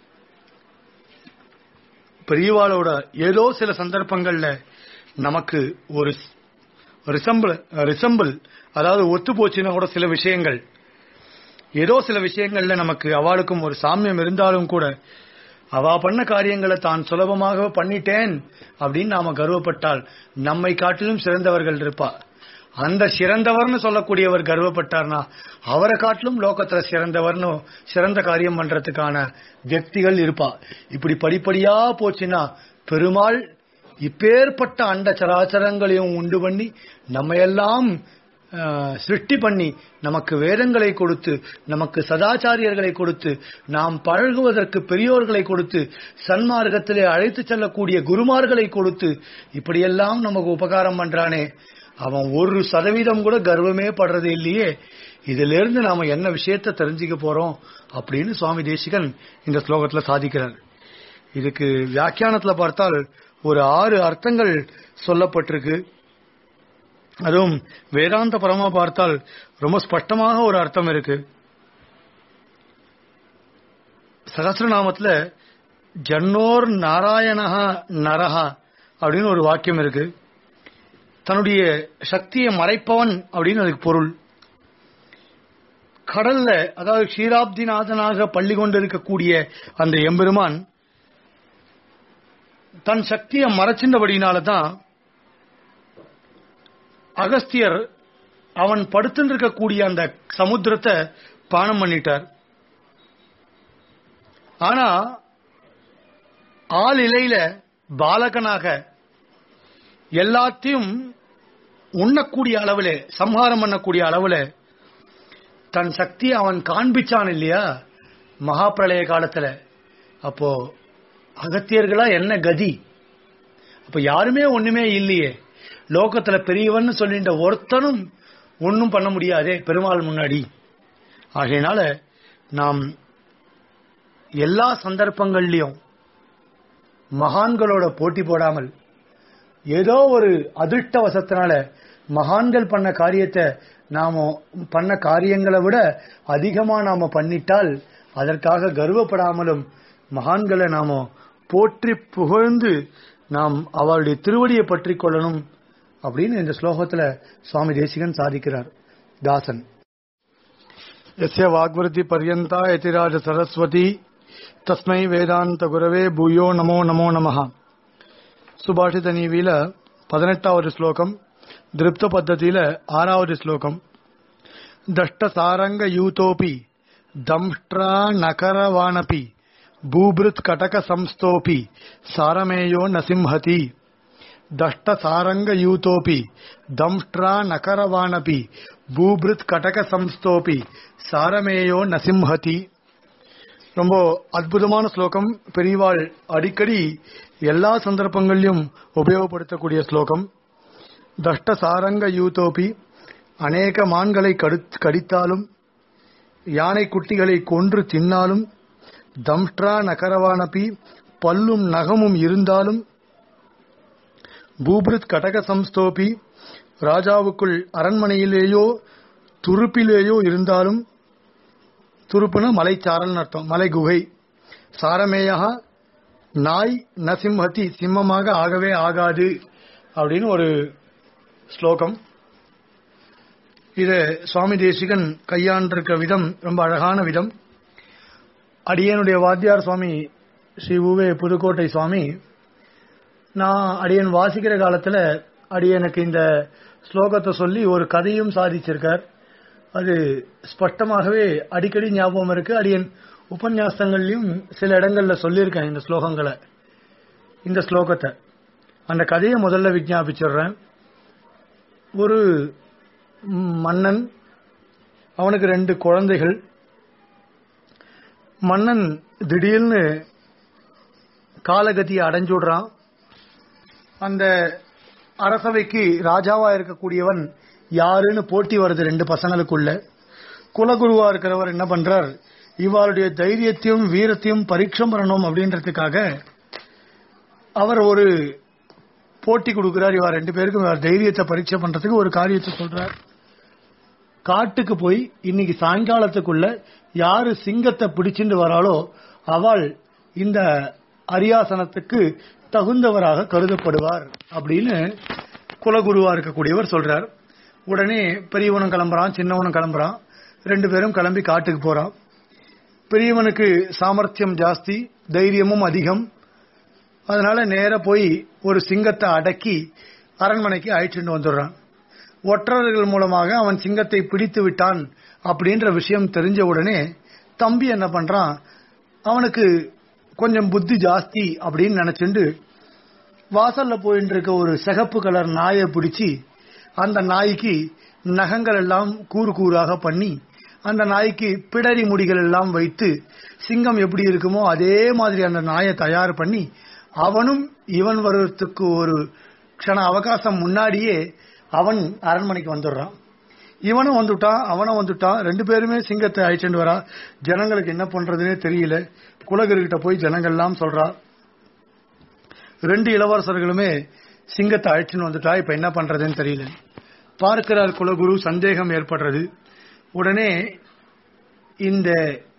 பெரியவாளோட ஏதோ சில சந்தர்ப்பங்கள்ல நமக்கு ஒரு ரிசம்பிள் ரிசம்பிள் அதாவது ஒத்து போச்சுன்னா கூட சில விஷயங்கள் ஏதோ சில விஷயங்கள்ல நமக்கு அவளுக்கும் ஒரு சாமியம் இருந்தாலும் கூட அவ பண்ண காரியங்களை தான் சுலபமாக பண்ணிட்டேன் அப்படின்னு நாம கர்வப்பட்டால் நம்மை காட்டிலும் சிறந்தவர்கள் இருப்பா அந்த சிறந்தவர்னு சொல்லக்கூடியவர் கர்வப்பட்டார்னா அவரை காட்டிலும் லோகத்துல சிறந்தவர்னு சிறந்த காரியம் பண்றதுக்கான வியக்திகள் இருப்பா இப்படி படிப்படியா போச்சுன்னா பெருமாள் இப்பேற்பட்ட அண்ட சராச்சரங்களையும் உண்டு பண்ணி நம்ம எல்லாம் அஹ், சிருஷ்டி பண்ணி நமக்கு வேதங்களை கொடுத்து நமக்கு சதாச்சாரியர்களை கொடுத்து நாம் பழகுவதற்கு பெரியோர்களை கொடுத்து சன்மார்க்கத்திலே அழைத்து செல்லக்கூடிய குருமார்களை கொடுத்து இப்படியெல்லாம் நமக்கு உபகாரம் பண்றானே அவன் ஒரு சதவீதம் கூட கர்வமே படுறது இல்லையே இதுல இருந்து நாம என்ன விஷயத்தை தெரிஞ்சுக்க போறோம் அப்படின்னு சுவாமி தேசிகன் இந்த ஸ்லோகத்துல சாதிக்கிறார் இதுக்கு வியாக்கியானத்துல பார்த்தால் ஒரு ஆறு அர்த்தங்கள் சொல்லப்பட்டிருக்கு அதுவும் வேதாந்த பரமா பார்த்தால் ரொம்ப ஸ்பஷ்டமாக ஒரு அர்த்தம் இருக்கு சகசிரநாமத்துல ஜன்னோர் நாராயணஹா நரஹா அப்படின்னு ஒரு வாக்கியம் இருக்கு தன்னுடைய சக்தியை மறைப்பவன் அப்படின்னு அதுக்கு பொருள் கடல்ல அதாவது க்ஷீராப்திநாதனாக பள்ளி கொண்டிருக்கக்கூடிய அந்த எம்பெருமான் தன் சக்தியை மறைச்சின்றபடினால தான் அகஸ்தியர் அவன் படுத்துட்டு இருக்கக்கூடிய அந்த சமுத்திரத்தை பானம் பண்ணிட்டார் ஆனா ஆள் இலையில பாலகனாக எல்லாத்தையும் உண்ணக்கூடிய அளவுல சம்ஹாரம் பண்ணக்கூடிய அளவுல தன் சக்தியை அவன் காண்பிச்சான் இல்லையா மகாபிரளய காலத்துல அப்போ அகத்தியர்களா என்ன கதி அப்ப யாருமே ஒண்ணுமே இல்லையே லோகத்துல பெரியவன் சொல்லின்ற ஒருத்தனும் ஒன்னும் பண்ண முடியாதே பெருமாள் முன்னாடி ஆகையினால நாம் எல்லா சந்தர்ப்பங்கள்லயும் மகான்களோட போட்டி போடாமல் ஏதோ ஒரு அதிர்ஷ்டவசத்தினால மகான்கள் பண்ண காரியத்தை நாம பண்ண காரியங்களை விட அதிகமா நாம பண்ணிட்டால் அதற்காக கர்வப்படாமலும் மகான்களை நாம போற்றி புகழ்ந்து நாம் அவருடைய திருவடியை பற்றி கொள்ளணும் அப்படின்னு இந்த ஸ்லோகத்துல சுவாமி தேசிகன் சாதிக்கிறார் தாசன் எஸ்ய வாக்வருத்தி பர்யந்தா எதிராஜ சரஸ்வதி தஸ்மை வேதாந்த குரவே பூயோ நமோ நமோ நமஹ சுபாஷித நீவியில பதினெட்டாவது ஸ்லோகம் திருப்த பத்ததியில ஆறாவது ஸ்லோகம் தஷ்ட சாரங்க யூதோபி தம்ஷ்ட்ரா நகரவானபி பூபிருத் கடக சம்ஸ்தோபி சாரமேயோ நசிம்ஹதி தஷ்ட சாரங்க யூதோபி தம்ஷ்ட்ரா நகரவானபி பூபிருத் கடக சம்ஸ்தோபி சாரமேயோ நசிம்ஹதி ரொம்ப அற்புதமான ஸ்லோகம் பெரியவாள் அடிக்கடி எல்லா சந்தர்ப்பங்களிலும் உபயோகப்படுத்தக்கூடிய ஸ்லோகம் தஷ்ட சாரங்க யூதோபி அநேக மான்களை கடு- கடித்தாலும் யானை குட்டிகளை கொன்று தின்னாலும் தம்ஷ்ட்ரா நகரவானபி பல்லும் நகமும் இருந்தாலும் பூபிருத் கடக சம்ஸ்தோபி ராஜாவுக்குள் அரண்மனையிலேயோ துருப்பிலேயோ இருந்தாலும் துருப்புன மலைச்சாரல் அர்த்தம் மலை குகை சாரமேயா நாய் நசிம்ஹதி சிம்மமாக ஆகவே ஆகாது அப்படின்னு ஒரு ஸ்லோகம் இது சுவாமி தேசிகன் கையாண்டிருக்க விதம் ரொம்ப அழகான விதம் அடியனுடைய வாத்தியார் சுவாமி ஸ்ரீ உவே புதுக்கோட்டை சுவாமி நான் அடியன் வாசிக்கிற காலத்துல அடியனுக்கு இந்த ஸ்லோகத்தை சொல்லி ஒரு கதையும் சாதிச்சிருக்கார் அது ஸ்பஷ்டமாகவே அடிக்கடி ஞாபகம் இருக்கு அடியன் உபன்யாசங்கள்லயும் சில இடங்கள்ல சொல்லியிருக்கேன் இந்த ஸ்லோகங்களை இந்த ஸ்லோகத்தை அந்த கதையை முதல்ல விஞ்ஞாபிச்சிடுறேன் ஒரு மன்னன் அவனுக்கு ரெண்டு குழந்தைகள் மன்னன் திடீர்னு காலகதியை அடைஞ்சுடுறான் அந்த அரசவைக்கு ராஜாவா இருக்கக்கூடியவன் யாருன்னு போட்டி வருது ரெண்டு பசங்களுக்குள்ள குலகுருவா இருக்கிறவர் என்ன பண்றார் இவருடைய தைரியத்தையும் வீரத்தையும் பரீட்சம் பண்ணணும் அப்படின்றதுக்காக அவர் ஒரு போட்டி கொடுக்கிறார் இவர் ரெண்டு பேருக்கும் இவர் தைரியத்தை பரீட்சை பண்றதுக்கு ஒரு காரியத்தை சொல்றார் காட்டுக்கு போய் இன்னைக்கு சாயங்காலத்துக்குள்ள யாரு சிங்கத்தை பிடிச்சிட்டு வராளோ அவள் இந்த அரியாசனத்துக்கு தகுந்தவராக கருதப்படுவார் அப்படின்னு குலகுருவா இருக்கக்கூடியவர் சொல்றார் உடனே பெரியவனும் கிளம்புறான் சின்னவனும் கிளம்புறான் ரெண்டு பேரும் கிளம்பி காட்டுக்கு போறான் பெரியவனுக்கு சாமர்த்தியம் ஜாஸ்தி தைரியமும் அதிகம் அதனால நேர போய் ஒரு சிங்கத்தை அடக்கி அரண்மனைக்கு அழைச்சிட்டு வந்துடுறான் ஒற்றர்கள் மூலமாக அவன் சிங்கத்தை பிடித்து விட்டான் அப்படின்ற விஷயம் தெரிஞ்ச உடனே தம்பி என்ன பண்றான் அவனுக்கு கொஞ்சம் புத்தி ஜாஸ்தி அப்படின்னு நினைச்சுண்டு வாசல்ல போயிட்டு இருக்க ஒரு சிகப்பு கலர் நாயை பிடிச்சி அந்த நாய்க்கு நகங்கள் எல்லாம் கூறு கூறாக பண்ணி அந்த நாய்க்கு பிடரி முடிகள் எல்லாம் வைத்து சிங்கம் எப்படி இருக்குமோ அதே மாதிரி அந்த நாயை தயார் பண்ணி அவனும் இவன் வருவதற்கு ஒரு க்ஷண அவகாசம் முன்னாடியே அவன் அரண்மனைக்கு வந்துடுறான் இவனும் வந்துட்டான் அவனும் வந்துட்டான் ரெண்டு பேருமே சிங்கத்தை அழைச்சிட்டு வரா ஜனங்களுக்கு என்ன பண்றதுனே தெரியல குலகர்கிட்ட போய் ஜனங்கள்லாம் சொல்றா ரெண்டு இளவரசர்களுமே சிங்கத்தை அழைச்சின்னு வந்துட்டா இப்ப என்ன பண்றதுன்னு தெரியல பார்க்கிறார் குலகுரு சந்தேகம் ஏற்படுறது உடனே இந்த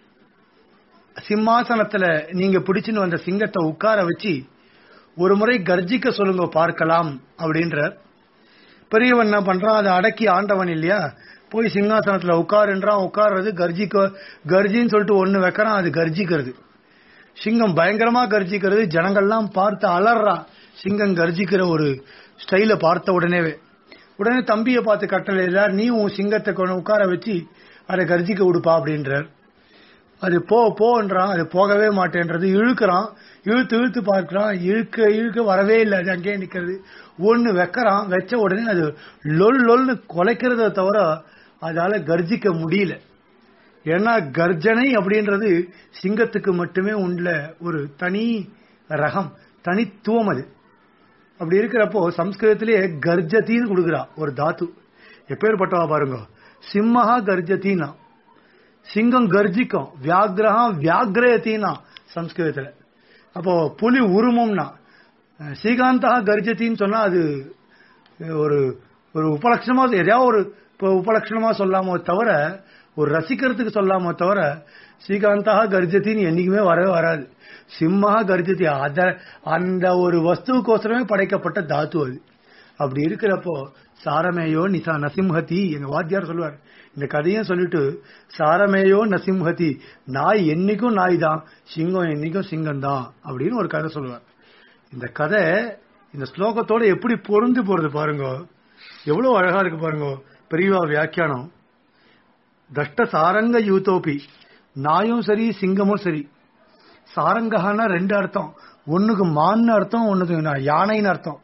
சிம்மாசனத்துல நீங்க பிடிச்சுன்னு வந்த சிங்கத்தை உட்கார வச்சு ஒரு முறை கர்ஜிக்க சொல்லுங்க பார்க்கலாம் அப்படின்ற பெரியவன் என்ன பண்றான் அதை அடக்கி ஆண்டவன் இல்லையா போய் சிங்காசனத்துல உட்காருன்றான் உட்கார்றது கர்ஜிக்க கர்ஜின்னு சொல்லிட்டு ஒண்ணு வைக்கிறான் அது கர்ஜிக்கிறது சிங்கம் பயங்கரமா கர்ஜிக்கிறது ஜனங்கள்லாம் பார்த்து அலறா சிங்கம் கர்ஜிக்கிற ஒரு ஸ்டைல பார்த்த உடனேவே உடனே தம்பியை பார்த்து கட்டளை நீ உன் சிங்கத்தை கொண்டு உட்கார வச்சு அதை கர்ஜிக்க விடுப்பா அப்படின்றார் அது போ போன்றான் அது போகவே மாட்டேன்றது இழுக்கிறான் இழுத்து இழுத்து பார்க்கிறான் இழுக்க இழுக்க வரவே இல்லை அது அங்கேயே நிக்கிறது ஒன்னு வைக்கிறான் வச்ச உடனே அது லொல் லொல்னு குலைக்கிறத தவிர அதால கர்ஜிக்க முடியல ஏன்னா கர்ஜனை அப்படின்றது சிங்கத்துக்கு மட்டுமே உள்ள ஒரு தனி ரகம் தனித்துவம் அது அப்படி இருக்கிறப்போ சம்ஸ்கிருதத்திலேயே கர்ஜத்தின்னு கொடுக்குறா ஒரு தாத்து எப்பேற்பட்டவா பாருங்க சிம்மஹா கர்ஜத்தின்னா சிங்கம் கர்ஜிக்கும் வியாகிரகா வியாகிரயத்தின்னா சம்ஸ்கிருதத்துல அப்போ புலி உருமும்னா ஸ்ரீகாந்தா கர்ஜத்தின்னு சொன்னா அது ஒரு ஒரு உபலட்சணமா எதையாவது ஒரு இப்போ உபலட்சணமா சொல்லாமோ தவிர ஒரு ரசிக்கிறதுக்கு சொல்லாமோ தவிர ஸ்ரீகாந்தா கர்ஜத்தின்னு என்னைக்குமே வரவே வராது சிம்மஹா கர்ஜத்தி அத அந்த ஒரு வஸ்துவுக்கோசரமே படைக்கப்பட்ட தாத்து அது அப்படி இருக்கிறப்போ சாரமேயோ நிசா நசிம்ஹதி எங்க வாத்தியார் சொல்லுவார் இந்த கதையும் சொல்லிட்டு சாரமேயோ நசிம்ஹதி நாய் என்னைக்கும் நாய் தான் சிங்கம் என்னைக்கும் சிங்கம் தான் அப்படின்னு ஒரு கதை சொல்லுவார் இந்த கதை இந்த ஸ்லோகத்தோட எப்படி பொருந்து போறது பாருங்க எவ்வளவு அழகா இருக்கு பாருங்க பெரியவா வியாக்கியானம் தஷ்ட சாரங்க யூதோபி நாயும் சரி சிங்கமும் சரி சாரங்கஹான்னா ரெண்டு அர்த்தம் ஒண்ணுக்கு மான்னு அர்த்தம் ஒண்ணுக்கு யானைன்னு அர்த்தம்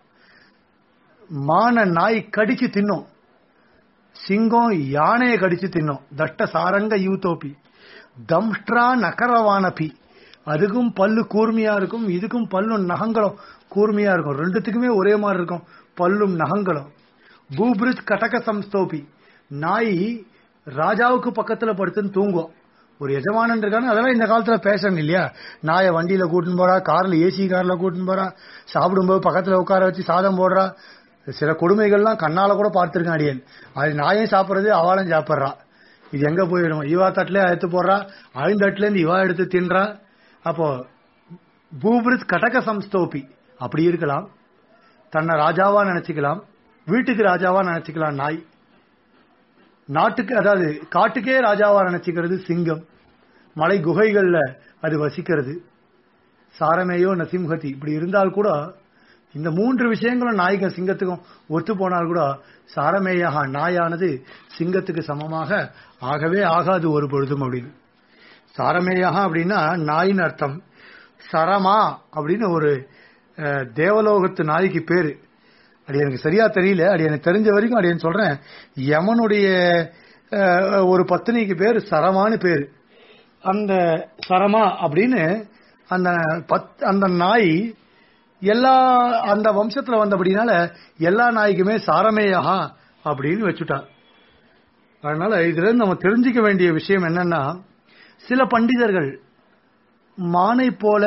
மான நாய் கடிச்சு தின்னும் சிங்கம் யானையை கடிச்சு தின்னும் தஷ்ட சாரங்க யூதோபி தம்ஷ்ட்ரா நகரவானபி அதுக்கும் பல்லு கூர்மையா இருக்கும் இதுக்கும் பல்லும் நகங்களும் கூர்மையா இருக்கும் ரெண்டுத்துக்குமே ஒரே மாதிரி இருக்கும் பல்லும் நகங்களும் பூபிரித் கடக சம்ஸ்தோபி நாய் ராஜாவுக்கு பக்கத்துல படுத்துன்னு தூங்கும் ஒரு எஜமானன் இருக்கான்னு அதெல்லாம் இந்த காலத்துல பேசணும் இல்லையா நாயை வண்டியில கூட்டின்னு போறா கார்ல ஏசி கார்ல கூட்டின்னு போறா சாப்பிடும்போது பக்கத்துல உட்கார வச்சு சாதம் போடுறா சில கொடுமைகள்லாம் கண்ணால கூட பார்த்திருக்கேன் அடியன் அது நாயும் சாப்பிடுறது அவளும் சாப்பிடுறா இது எங்க போயிடும் இவா தட்டுல எடுத்து போடுறா அவன் தட்டுல இருந்து இவா எடுத்து தின்றா அப்போ பூபிரித் கடக சம்ஸ்தோபி அப்படி இருக்கலாம் தன்னை ராஜாவா நினைச்சுக்கலாம் வீட்டுக்கு ராஜாவா நினைச்சுக்கலாம் நாய் நாட்டுக்கு அதாவது காட்டுக்கே ராஜாவா நினைச்சுக்கிறது சிங்கம் மலை குகைகள்ல அது வசிக்கிறது சாரமேயோ நசிம்ஹதி இப்படி இருந்தால் கூட இந்த மூன்று விஷயங்களும் நாய்க்கும் சிங்கத்துக்கும் ஒத்து போனால் கூட சாரமேயாக நாயானது சிங்கத்துக்கு சமமாக ஆகவே ஆகாது ஒரு பொழுதும் அப்படின்னு சாரமேயாக அப்படின்னா நாயின் அர்த்தம் சரமா அப்படின்னு ஒரு அஹ், தேவலோகத்து நாய்க்கு பேரு அது எனக்கு சரியா தெரியல அது எனக்கு தெரிஞ்ச வரைக்கும் அது சொல்றேன் யமனுடைய அஹ், ஒரு பத்தினிக்கு பேர் சரமான்னு பேரு அந்த சரமா அப்படின்னு அந்த பத் அந்த நாய் எல்லா அந்த வம்சத்துல வந்தபடினால எல்லா நாய்க்குமே சாரமேயா அப்படின்னு வச்சுட்டான் அதனால இதுல இருந்து நம்ம தெரிஞ்சுக்க வேண்டிய விஷயம் என்னன்னா சில பண்டிதர்கள் மானை போல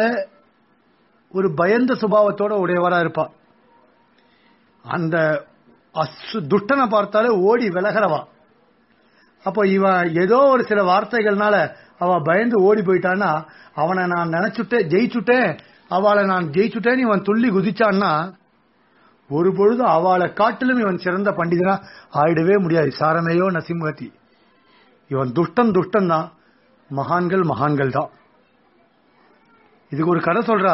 ஒரு பயந்த சுபாவத்தோட உடையவரா இருப்பா அந்த அசு துஷ்டனை பார்த்தாலே ஓடி விலகிறவா அப்போ இவன் ஏதோ ஒரு சில வார்த்தைகள்னால அவ பயந்து ஓடி போயிட்டான்னா அவனை நான் நினைச்சுட்டேன் ஜெயிச்சுட்டேன் அவளை நான் ஜெயிச்சுட்டேன்னு இவன் துள்ளி குதிச்சான்னா ஒரு பொழுது அவளை காட்டிலும் இவன் சிறந்த பண்டிதனா ஆயிடவே முடியாது சாரமேயோ நசிம்மதி இவன் துஷ்டன் துஷ்டன் தான் மகான்கள் மகான்கள் தான் இதுக்கு ஒரு கதை சொல்றா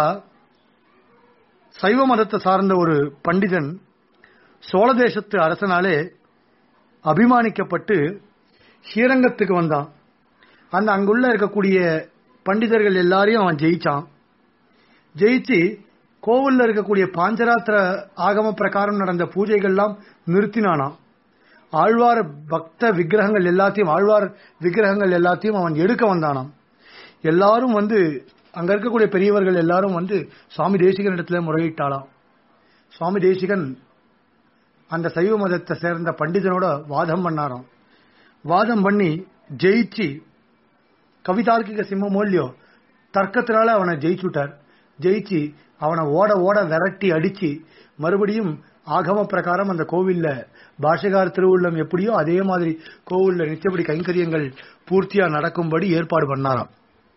சைவ மதத்தை சார்ந்த ஒரு பண்டிதன் சோழ தேசத்து அரசனாலே அபிமானிக்கப்பட்டு ஸ்ரீரங்கத்துக்கு வந்தான் அந்த அங்குள்ள இருக்கக்கூடிய பண்டிதர்கள் எல்லாரையும் அவன் ஜெயிச்சான் ஜெயிச்சு கோவில்ல இருக்கக்கூடிய பாஞ்சராத்திர ஆகம பிரகாரம் நடந்த பூஜைகள்லாம் நிறுத்தினானாம் ஆழ்வார் பக்த விக்கிரகங்கள் எல்லாத்தையும் ஆழ்வார் விக்கிரகங்கள் எல்லாத்தையும் அவன் எடுக்க வந்தானாம் எல்லாரும் வந்து அங்க இருக்கக்கூடிய பெரியவர்கள் எல்லாரும் வந்து சுவாமி தேசிகன் இடத்துல முறையிட்டாளாம் சுவாமி தேசிகன் அந்த சைவ மதத்தை சேர்ந்த பண்டிதனோட வாதம் பண்ணாராம் வாதம் பண்ணி ஜெயிச்சு கவிதார்க்கிக சிம்மம் இல்லையோ தர்க்கத்தினால அவனை ஜெயிச்சுட்டார் ஜெயிச்சு அவனை ஓட ஓட விரட்டி அடிச்சு மறுபடியும் ஆகம பிரகாரம் அந்த கோவில்ல பாஷகார் திருவுள்ளம் எப்படியோ அதே மாதிரி கோவில்ல நிச்சயப்படி கைங்கரியங்கள் பூர்த்தியா நடக்கும்படி ஏற்பாடு பண்ணாராம்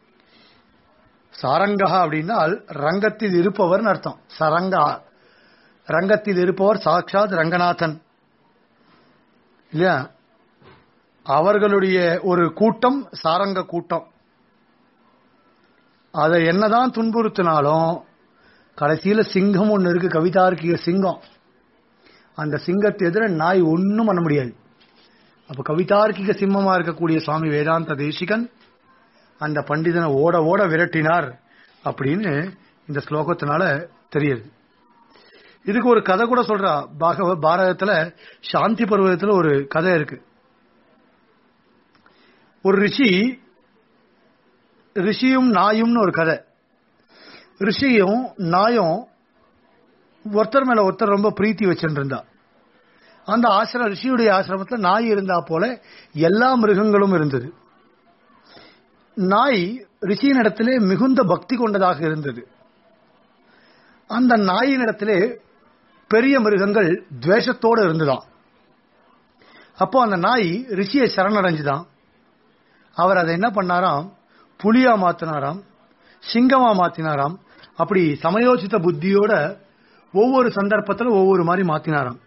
சாரங்கா அப்படின்னால் ரங்கத்தில் இருப்பவர்னு அர்த்தம் சரங்கா ரங்கத்தில் இருப்பவர் சாட்சாத் ரங்கநாதன் இல்லையா அவர்களுடைய ஒரு கூட்டம் சாரங்க கூட்டம் அதை என்னதான் துன்புறுத்தினாலும் கடைசியில சிங்கம் ஒன்னு இருக்கு கவிதார்க்கிய சிங்கம் அந்த சிங்கத்தை எதிர நாய் ஒன்னும் பண்ண முடியாது அப்ப கவிதார்க்கிக சிம்மமா இருக்கக்கூடிய சுவாமி வேதாந்த தேசிகன் அந்த பண்டிதனை ஓட ஓட விரட்டினார் அப்படின்னு இந்த ஸ்லோகத்தினால தெரியுது இதுக்கு ஒரு கதை கூட சொல்றா பாகவ பாரதத்துல சாந்தி பருவத்துல ஒரு கதை இருக்கு ஒரு ரிஷி ரிஷியும் நாயும்னு ஒரு கதை ரிஷியும் நாயும் ஒருத்தர் மேல ஒருத்தர் ரொம்ப பிரீத்தி வச்சுட்டு இருந்தா அந்த ஆசிரம் ரிஷியுடைய ஆசிரமத்துல நாய் இருந்தா போல எல்லா மிருகங்களும் இருந்தது நாய் ரிஷியினிடத்திலே மிகுந்த பக்தி கொண்டதாக இருந்தது அந்த நாயினிடத்திலே பெரிய மிருகங்கள் துவேஷத்தோடு இருந்துதான் அப்போ அந்த நாய் ரிஷியை சரணடைஞ்சுதான் அவர் அதை என்ன பண்ணாராம் புலியா மாத்தினாராம் சிங்கமா மாத்தினாராம் அப்படி சமயோசித்த புத்தியோட ஒவ்வொரு சந்தர்ப்பத்தில் ஒவ்வொரு மாதிரி மாத்தினாராம்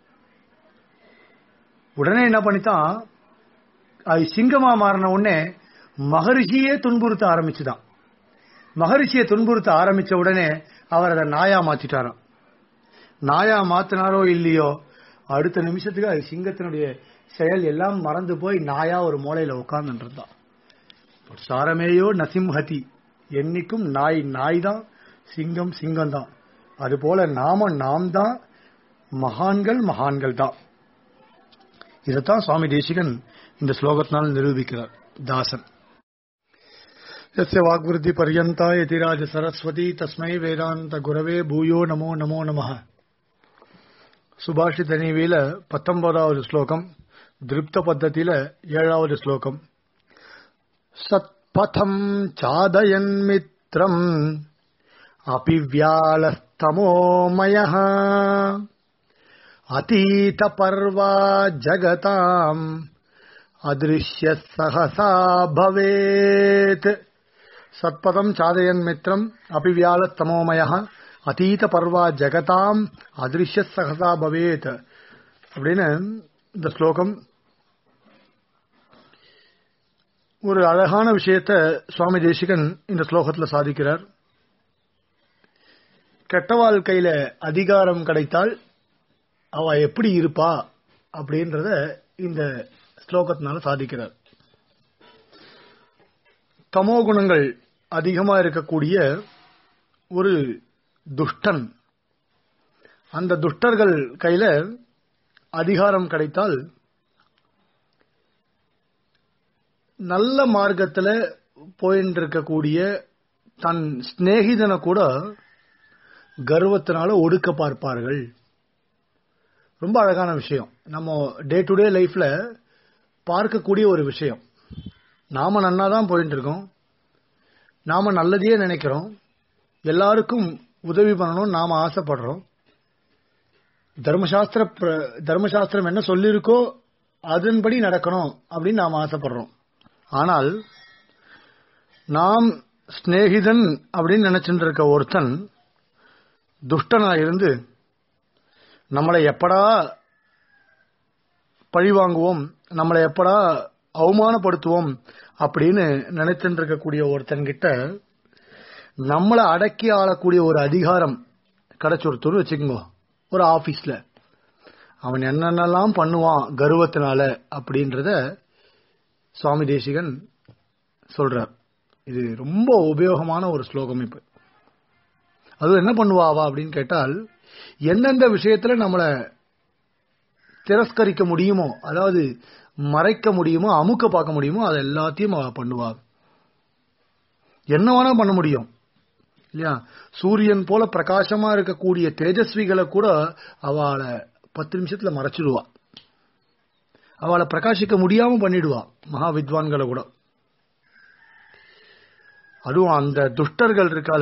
உடனே என்ன பண்ணித்தான் அது சிங்கமா மாறின உடனே மகரிஷியே துன்புறுத்த ஆரம்பிச்சுதான் மகரிஷியை துன்புறுத்த ஆரம்பிச்ச உடனே அவர் அதை நாயா மாத்திட்டாராம் நாயா மாத்தினாரோ இல்லையோ அடுத்த நிமிஷத்துக்கு அது சிங்கத்தினுடைய செயல் எல்லாம் மறந்து போய் நாயா ஒரு மூலையில உட்கார்ந்து இருந்தான் சாரமேயோ நசிம்ஹதி என்னைக்கும் நாய் நாய் தான் சிங்கம் சிங்கம் தான் அதுபோல நாம நாம் தான் மகான்கள் மகான்கள் தான் இதைத்தான் சுவாமி தேசிகன் இந்த ஸ்லோகத்தினால் நிரூபிக்கிறார் தாசன் यस्य वाग्वृद्धि पर्यन्ता यतिराज सरस्वती तस्मै வேதாந்த குரவே பூயோ நமோ நமோ நமः சுபாஷித நீவியில பத்தொன்பதாவது ஸ்லோகம் திருப்த பத்தத்தில ஏழாவது ஸ்லோகம் சத்பதம் சாதயன் மித்ரம் அபிவியாலஸ்தமோமய அத்தீத பர்வா ஜகதாம் अदृश्य सहसा भवेत् சத்பதம் சாதயன் மித்ரம் அபிவியாலத்தமோமய அதீத பர்வா ஜெகதாம் அதிருஷ்ய சகசா பவேத் அப்படின்னு இந்த ஸ்லோகம் ஒரு அழகான விஷயத்த சுவாமி தேசிகன் இந்த ஸ்லோகத்தில் சாதிக்கிறார் கெட்ட வாழ்க்கையில அதிகாரம் கிடைத்தால் அவ எப்படி இருப்பா அப்படின்றத இந்த ஸ்லோகத்தினால சாதிக்கிறார் தமோ குணங்கள் அதிகமா இருக்கக்கூடிய ஒரு துஷ்டன் அந்த துஷ்டர்கள் கையில அதிகாரம் கிடைத்தால் நல்ல மார்க்கத்துல போயின்னு இருக்கக்கூடிய தன் சிநேகிதனை கூட கர்வத்தினால ஒடுக்க பார்ப்பார்கள் ரொம்ப அழகான விஷயம் நம்ம டே டு டே லைஃப்ல பார்க்கக்கூடிய ஒரு விஷயம் நாம நன்னா தான் போயிட்டு இருக்கோம் நாம நல்லதையே நினைக்கிறோம் எல்லாருக்கும் உதவி பண்ணணும் நாம ஆசைப்படுறோம் தர்மசாஸ்திர பிர- தர்மசாஸ்திரம் என்ன சொல்லியிருக்கோ அதன்படி நடக்கணும் அப்படின்னு நாம் ஆசைப்படுறோம் ஆனால் நாம் சிநேகிதன் அப்படின்னு நினைச்சுட்டு இருக்க ஒருத்தன் துஷ்டனா இருந்து நம்மளை எப்படா பழி வாங்குவோம் நம்மளை எப்படா அவமானப்படுத்துவோம் அப்படின்னு நினைச்சுட்டு இருக்கக்கூடிய ஒருத்தன் கிட்ட நம்மளை அடக்கி ஆளக்கூடிய ஒரு அதிகாரம் கிடைச்சுடுத்துன்னு வச்சுக்கோங்க ஒரு ஆபீஸ்ல அவன் என்னென்னலாம் பண்ணுவான் கர்வத்தினால அப்படின்றத சுவாமி தேசிகன் சொல்றார் இது ரொம்ப உபயோகமான ஒரு ஸ்லோகம் இப்ப அது என்ன பண்ணுவா அவ அப்படின்னு கேட்டால் எந்தெந்த விஷயத்துல நம்மளை திரஸ்கரிக்க முடியுமோ அதாவது மறைக்க முடியுமோ அமுக்க பார்க்க முடியுமோ அது எல்லாத்தையும் அவ பண்ணுவா என்ன வேணா பண்ண முடியும் இல்லையா சூரியன் போல பிரகாசமா இருக்கக்கூடிய தேஜஸ்விகளை கூட அவளை பத்து நிமிஷத்துல மறைச்சிடுவா அவளை பிரகாசிக்க முடியாம பண்ணிடுவா மகா வித்வான்களை கூட அதுவும் அந்த துஷ்டர்கள் இருக்கால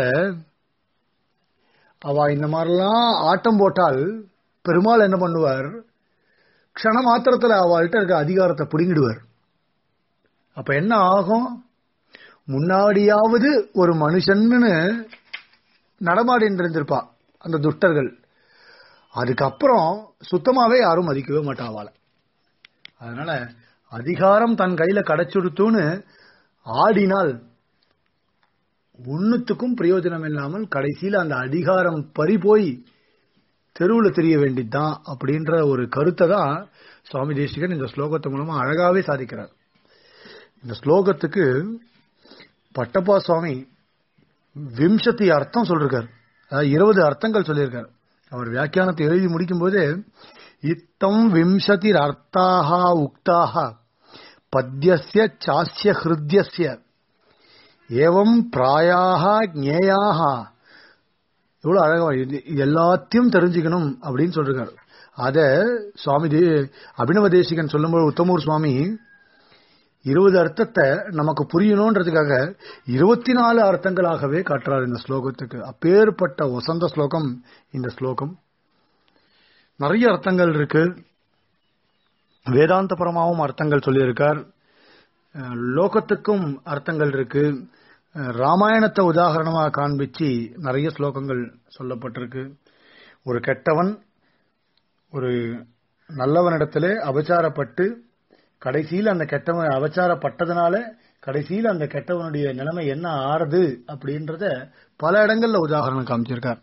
அவ இந்த மாதிரிலாம் ஆட்டம் போட்டால் பெருமாள் என்ன பண்ணுவார் க்ஷண மாத்திரத்துல அவள்கிட்ட இருக்க அதிகாரத்தை பிடுங்கிடுவார் அப்ப என்ன ஆகும் முன்னாடியாவது ஒரு மனுஷன்னு நடமாடின்னு இருந்திருப்பா அந்த துஷ்டர்கள் அதுக்கப்புறம் சுத்தமாவே யாரும் மதிக்கவே மாட்டா அவளை அதனால அதிகாரம் தன் கையில கிடைச்சுடுத்துன்னு ஆடினால் ஒன்னுத்துக்கும் பிரயோஜனம் இல்லாமல் கடைசியில அந்த அதிகாரம் பறி போய் தெருவில் தெரிய வேண்டியதுதான் அப்படின்ற ஒரு கருத்தை தான் சுவாமி தேசிகன் இந்த ஸ்லோகத்து மூலமா அழகாவே சாதிக்கிறார் இந்த ஸ்லோகத்துக்கு பட்டப்பா சுவாமி விம்சத்தி அர்த்தம் சொல்லிருக்கார் அதாவது இருபது அர்த்தங்கள் சொல்லியிருக்கார் அவர் வியாக்கியானத்தை எழுதி முடிக்கும் போது இத்தம் விம்சதி அர்த்தாக உக்தாக பத்யஸ்ய சாஸ்ய ஹிருத்யஸ்ய ஏவம் பிராயாக ஞேயாக எவ்வளவு அழகா இது எல்லாத்தையும் தெரிஞ்சுக்கணும் அப்படின்னு சொல்றாரு அத சுவாமி தே அபினவ தேசிகன் சொல்லும்போது உத்தமூர் சுவாமி இருபது அர்த்தத்தை நமக்கு புரியணுன்றதுக்காக இருபத்தி நாலு அர்த்தங்களாகவே காட்டுறார் இந்த ஸ்லோகத்துக்கு அப்பேற்பட்ட வசந்த ஸ்லோகம் இந்த ஸ்லோகம் நிறைய அர்த்தங்கள் இருக்கு வேதாந்தபரமாகவும் அர்த்தங்கள் சொல்லியிருக்கார் அஹ், லோகத்துக்கும் அர்த்தங்கள் இருக்கு அஹ், ராமாயணத்தை உதாகரணமாக காண்பிச்சு நிறைய ஸ்லோகங்கள் சொல்லப்பட்டிருக்கு ஒரு கெட்டவன் ஒரு நல்லவனிடத்திலே அபச்சாரப்பட்டு கடைசியில் அந்த கெட்டவன் அபச்சாரப்பட்டதுனால கடைசியில் அந்த கெட்டவனுடைய நிலைமை என்ன ஆறுது அப்படின்றத பல இடங்கள்ல உதாரணம் காமிச்சிருக்கார்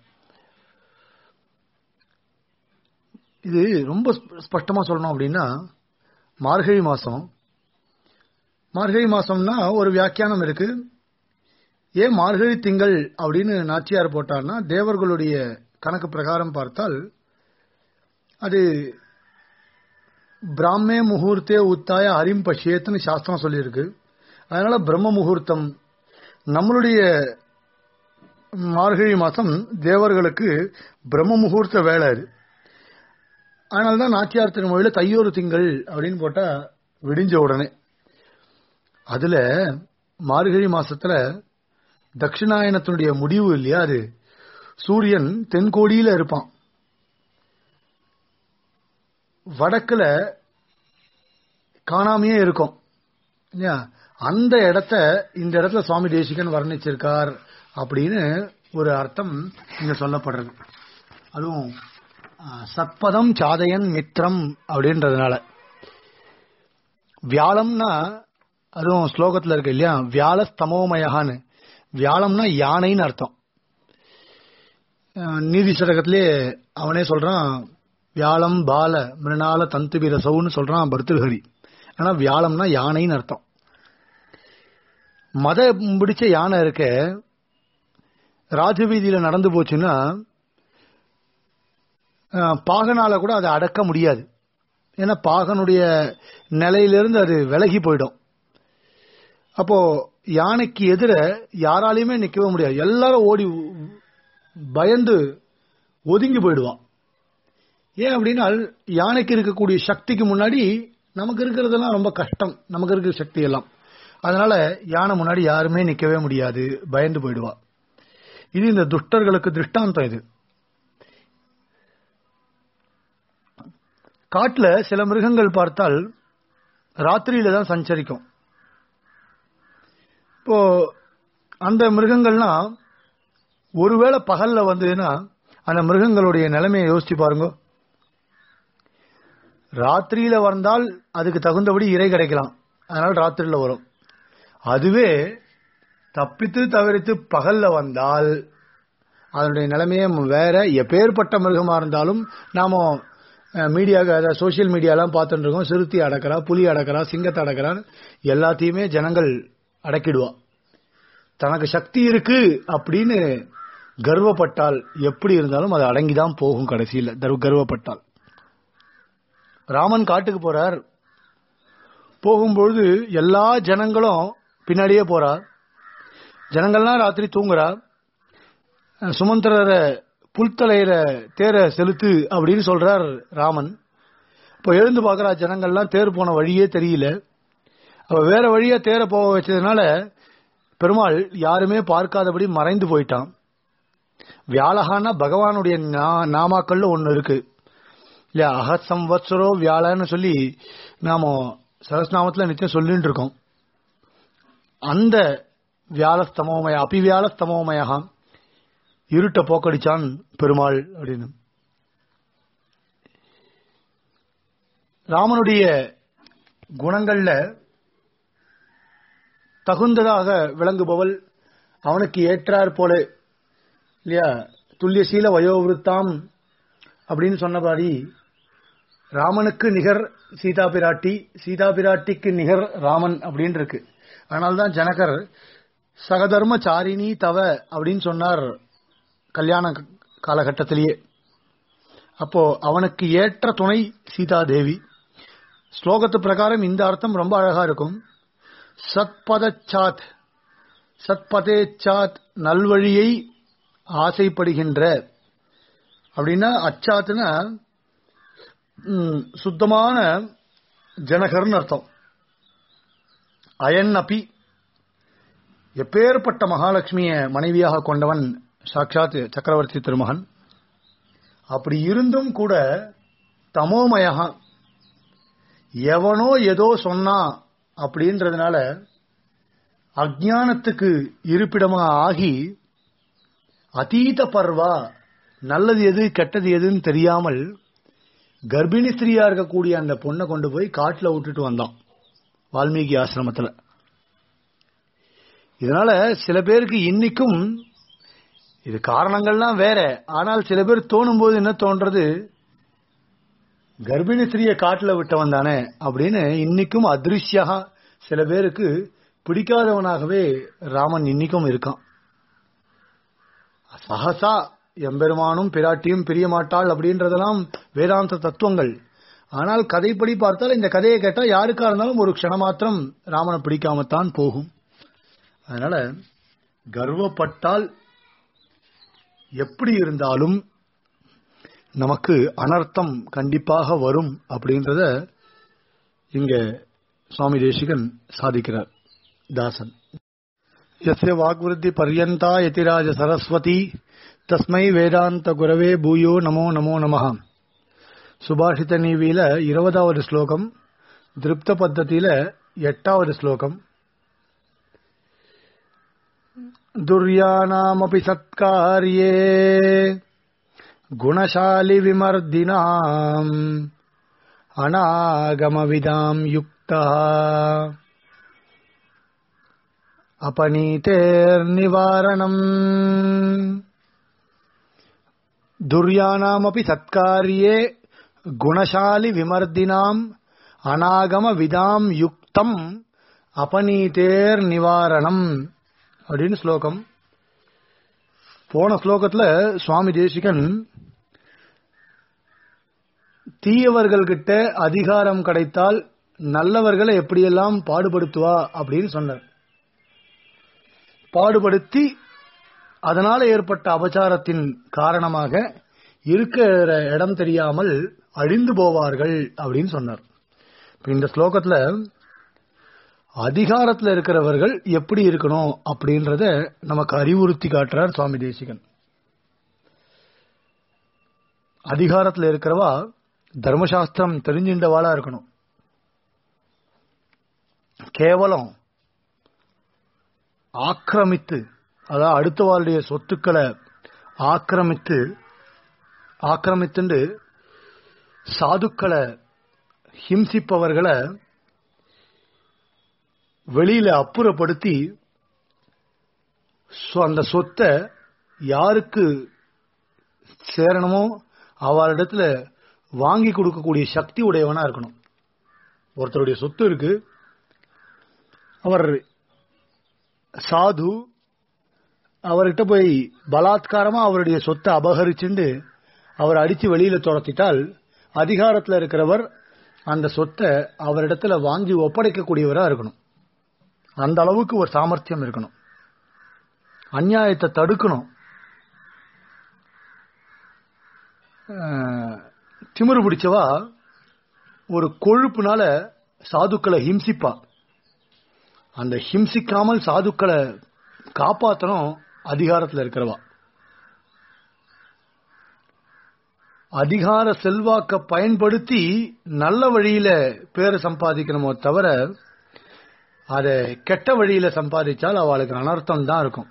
இது ரொம்ப ஸ்ப- ஸ்பஷ்டமா சொல்லணும் அப்படின்னா மார்கழி மாசம் மார்கழி மாசம்னா ஒரு வியாக்கியானம் இருக்கு ஏன் மார்கழி திங்கள் அப்படின்னு நாச்சியார் போட்டார்னா தேவர்களுடைய கணக்கு பிரகாரம் பார்த்தால் அது பிராமே முகூர்த்தே உத்தாய ஹரிம் பஷ்யேத்துன்னு சாஸ்திரம் சொல்லியிருக்கு அதனால பிரம்ம முகூர்த்தம் நம்மளுடைய மார்கழி மாசம் தேவர்களுக்கு பிரம்ம முகூர்த்த வேலை அது அதனால்தான் நாச்சியார் திருமொழியில தையோரு திங்கள் அப்படின்னு போட்டா விடிஞ்ச உடனே அதுல மார்கழி மாசத்துல தட்சிணாயனத்தினுடைய முடிவு இல்லையா அது சூரியன் தென்கோடியில இருப்பான் வடக்குல காணாமையே இருக்கும் இல்லையா அந்த இடத்த இந்த இடத்துல சுவாமி தேசிகன் வர்ணிச்சிருக்கார் அப்படின்னு ஒரு அர்த்தம் இங்க சொல்லப்படுறது அதுவும் ஆ, சத்பதம் சாதயன் மித்ரம் அப்படின்றதுனால வியாழம்னா அதுவும் ஸ்லோகத்துல இருக்கு இல்லையா வியாழ ஸ்தமோமயகான்னு வியாழம்னா யானைன்னு அர்த்தம் அஹ் நீதி சதகத்திலே அவனே சொல்றான் வியாழம் பால மிருணால தந்து பிரசவுன்னு சொல்றான் பர்திருஹரி ஆனா வியாழம்னா யானைன்னு அர்த்தம் மத பிடிச்ச யானை இருக்க ராஜவீதியில நடந்து போச்சுன்னா அஹ், பாகனால கூட அதை அடக்க முடியாது ஏன்னா பாகனுடைய நிலையிலிருந்து அது விலகி போயிடும் அப்போ யானைக்கு எதிர யாராலையுமே நிக்கவே முடியாது எல்லாரும் ஓடி பயந்து ஒதுங்கி போயிடுவான் ஏன் அப்படின்னா யானைக்கு இருக்கக்கூடிய சக்திக்கு முன்னாடி நமக்கு இருக்கிறதெல்லாம் ரொம்ப கஷ்டம் நமக்கு இருக்கிற சக்தி எல்லாம் அதனால யானை முன்னாடி யாருமே நிக்கவே முடியாது பயந்து போயிடுவா இது இந்த துஷ்டர்களுக்கு திருஷ்டாந்தம் இது காட்டுல சில மிருகங்கள் பார்த்தால் ராத்திரியில தான் சஞ்சரிக்கும் இப்போ அந்த மிருகங்கள்லாம் ஒருவேளை பகல்ல வந்ததுன்னா அந்த மிருகங்களுடைய நிலைமையை யோசிச்சு பாருங்க ராத்திரியில வந்தால் அதுக்கு தகுந்தபடி இறை கிடைக்கலாம் அதனால ராத்திரியில வரும் அதுவே தப்பித்து தவிர்த்து பகல்ல வந்தால் அதனுடைய நிலைமையே வேற எப்பேற்பட்ட மிருகமா இருந்தாலும் நாம மீடியா சோசியல் மீடியாலாம் பார்த்துட்டு இருக்கோம் சிறுத்தை அடக்கிறா புலி அடக்கிறா சிங்கத்தை அடக்கிறா எல்லாத்தையுமே ஜனங்கள் அடக்கிடுவா தனக்கு சக்தி இருக்கு அப்படின்னு கர்வப்பட்டால் எப்படி இருந்தாலும் அது அடங்கிதான் போகும் கடைசியில் தர்- கர்வப்பட்டால் ராமன் காட்டுக்கு போறார் போகும்பொழுது எல்லா ஜனங்களும் பின்னாடியே போறா ஜனங்கள்லாம் ராத்திரி தூங்குறா சுமந்திரரை புல்தலையில தேர செலுத்து அப்படின்னு சொல்றார் ராமன் இப்போ எழுந்து பார்க்கறா ஜனங்கள்லாம் தேர் போன வழியே தெரியல அப்ப வேற வழியா தேர போக வச்சதுனால பெருமாள் யாருமே பார்க்காதபடி மறைந்து போயிட்டான் வியாழகான பகவானுடைய நா- நாமாக்கள்ல ஒன்னு இருக்கு இல்லையா அகத் சம்வத்சரோ வியாழன்னு சொல்லி நாம சரஸ்நாமத்துல நிச்சயம் சொல்லிட்டு இருக்கோம் அந்த வியாழஸ்தமோமய அபிவியாழஸ்தமோமயா இருட்ட போக்கடிச்சான் பெருமாள் அப்படின்னு ராமனுடைய குணங்கள்ல தகுந்ததாக விளங்குபவள் அவனுக்கு ஏற்றார் போல இல்லையா துல்லியசீல வயோவிருத்தாம் அப்படின்னு சொன்னபடி ராமனுக்கு நிகர் சீதா பிராட்டி சீதா பிராட்டிக்கு நிகர் ராமன் அப்படின்னு இருக்கு அதனால்தான் ஜனகர் சகதர்ம சாரிணி தவ அப்படின்னு சொன்னார் கல்யாண க- காலகட்டத்திலேயே அப்போ அவனுக்கு ஏற்ற துணை சீதா தேவி ஸ்லோகத்து பிரகாரம் இந்த அர்த்தம் ரொம்ப அழகா இருக்கும் சத்பதச்சாத் சத்பதேச்சாத் நல்வழியை ஆசைப்படுகின்ற அப்படின்னா அச்சாத்துனா ம், சுத்தமான ஜனகர்னு அர்த்தம் அயன் அப்பி எப்பேற்பட்ட மகாலட்சுமிய மனைவியாக கொண்டவன் சாட்சாத் சக்கரவர்த்தி திருமகன் அப்படி இருந்தும் கூட தமோமயகா எவனோ ஏதோ சொன்னா அப்படின்றதுனால அஜ்ஞானத்துக்கு இருப்பிடமா ஆகி அதீத பர்வா நல்லது எது கெட்டது எதுன்னு தெரியாமல் கர்ப்பிணி ஸ்திரீயா இருக்கக்கூடிய அந்த பொண்ணை கொண்டு போய் காட்டுல விட்டுட்டு வந்தான் வால்மீகி ஆசிரமத்துல இதனால சில பேருக்கு இன்னைக்கும் இது காரணங்கள்லாம் வேற ஆனால் சில பேர் தோணும் போது என்ன தோன்றது கர்ப்பிணி ஸ்திரீயை காட்டுல விட்டவன் தானே அப்படின்னு இன்னைக்கும் அதிருஷ்யா சில பேருக்கு பிடிக்காதவனாகவே ராமன் இன்னைக்கும் இருக்கான் சகசா எம்பெருமானும் பிராட்டியும் பிரிய மாட்டாள் அப்படின்றதெல்லாம் வேதாந்த தத்துவங்கள் ஆனால் கதைப்படி பார்த்தால் இந்த கதையை கேட்டா யாருக்கா இருந்தாலும் ஒரு க்ஷணமாத்திரம் ராமனை பிடிக்காமத்தான் போகும் அதனால கர்வப்பட்டால் எப்படி இருந்தாலும் நமக்கு அனர்த்தம் கண்டிப்பாக வரும் அப்படின்றத இங்க சுவாமி தேசிகன் சாதிக்கிறார் தாசன் यस्य वाग्वृद्धि पर्यन्ता यतिराज सरस्वती தஸ்மை வேதாந்த குரவே பூயோ நமோ நமோ நமஹ சுபாஷித நீவியில இருபதாவது ஸ்லோகம் திருப்த பத்தத்தில எட்டாவது ஸ்லோகம் துர்யானாமபி சத்காரியே குணசாலி விமர்தினாம் அநாகமவிதாம் யுக்தா अपनीतेर्निवारणम् दुर्यानामपि सत्कार्ये गुणशालिविमर्दिनाम् அநாகமவிதாம் யுக்தம் அபநீதேர் நிவாரணம் அப்படின்னு ஸ்லோகம் போன ஸ்லோகத்துல சுவாமி தேசிகன் தீயவர்கள்கிட்ட அதிகாரம் கிடைத்தால் நல்லவர்களை எப்படியெல்லாம் பாடுபடுத்துவா அப்படின்னு சொன்னார் பாடுபடுத்தி அதனால ஏற்பட்ட அபச்சாரத்தின் காரணமாக இருக்கிற இடம் தெரியாமல் அழிந்து போவார்கள் அப்படின்னு சொன்னார் இப்ப இந்த ஸ்லோகத்துல அதிகாரத்துல இருக்கிறவர்கள் எப்படி இருக்கணும் அப்படின்றத நமக்கு அறிவுறுத்தி காட்டுறார் சுவாமி தேசிகன் அதிகாரத்துல இருக்கிறவா தர்மசாஸ்திரம் தெரிஞ்சின்றவாளா இருக்கணும் கேவலம் ஆக்கிரமித்து அதாவது அடுத்தவாளுடைய சொத்துக்களை ஆக்கிரமித்து ஆக்கிரமித்துண்டு சாதுக்களை ஹிம்சிப்பவர்களை வெளியில அப்புறப்படுத்தி சொ- அந்த சொத்தை யாருக்கு சேரணுமோ அவளிடத்துல வாங்கி கொடுக்கக்கூடிய சக்தி உடையவனா இருக்கணும் ஒருத்தருடைய சொத்து இருக்கு அவர் சாது அவர்கிட்ட போய் பலாத்காரமா அவருடைய சொத்தை அபகரிச்சுண்டு அவர் அடிச்சு வெளியில துரத்திட்டால் அதிகாரத்துல இருக்கிறவர் அந்த சொத்தை அவரிடத்துல வாங்கி ஒப்படைக்கக்கூடியவரா இருக்கணும் அந்த அளவுக்கு ஒரு சாமர்த்தியம் இருக்கணும் அநியாயத்தை தடுக்கணும் அஹ், திமிரு பிடிச்சவா ஒரு கொழுப்புனால சாதுக்களை ஹிம்சிப்பா அந்த ஹிம்சிக்காமல் சாதுக்களை காப்பாத்தணும் அதிகாரத்துல இருக்கிறவா அதிகார செல்வாக்க பயன்படுத்தி நல்ல வழியில பேரை சம்பாதிக்கணுமோ தவிர அதை கெட்ட வழியில சம்பாதிச்சால் அவளுக்கு அனர்த்தம் தான் இருக்கும்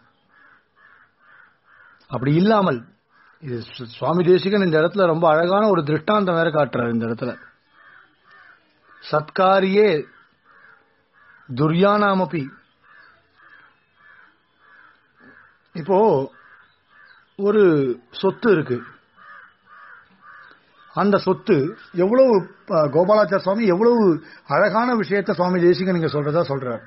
அப்படி இல்லாமல் இது சு- சுவாமி தேசிகன் இந்த இடத்துல ரொம்ப அழகான ஒரு திருஷ்டாந்தம் வேற காட்டுறாரு இந்த இடத்துல சத்காரியே துர்யானாமபி இப்போ ஒரு சொத்து இருக்கு அந்த சொத்து எவ்வளவு அஹ், கோபாலாச்சார சுவாமி எவ்வளவு அழகான விஷயத்தை சுவாமி தேசிகன் நீங்க சொல்றதா சொல்றார்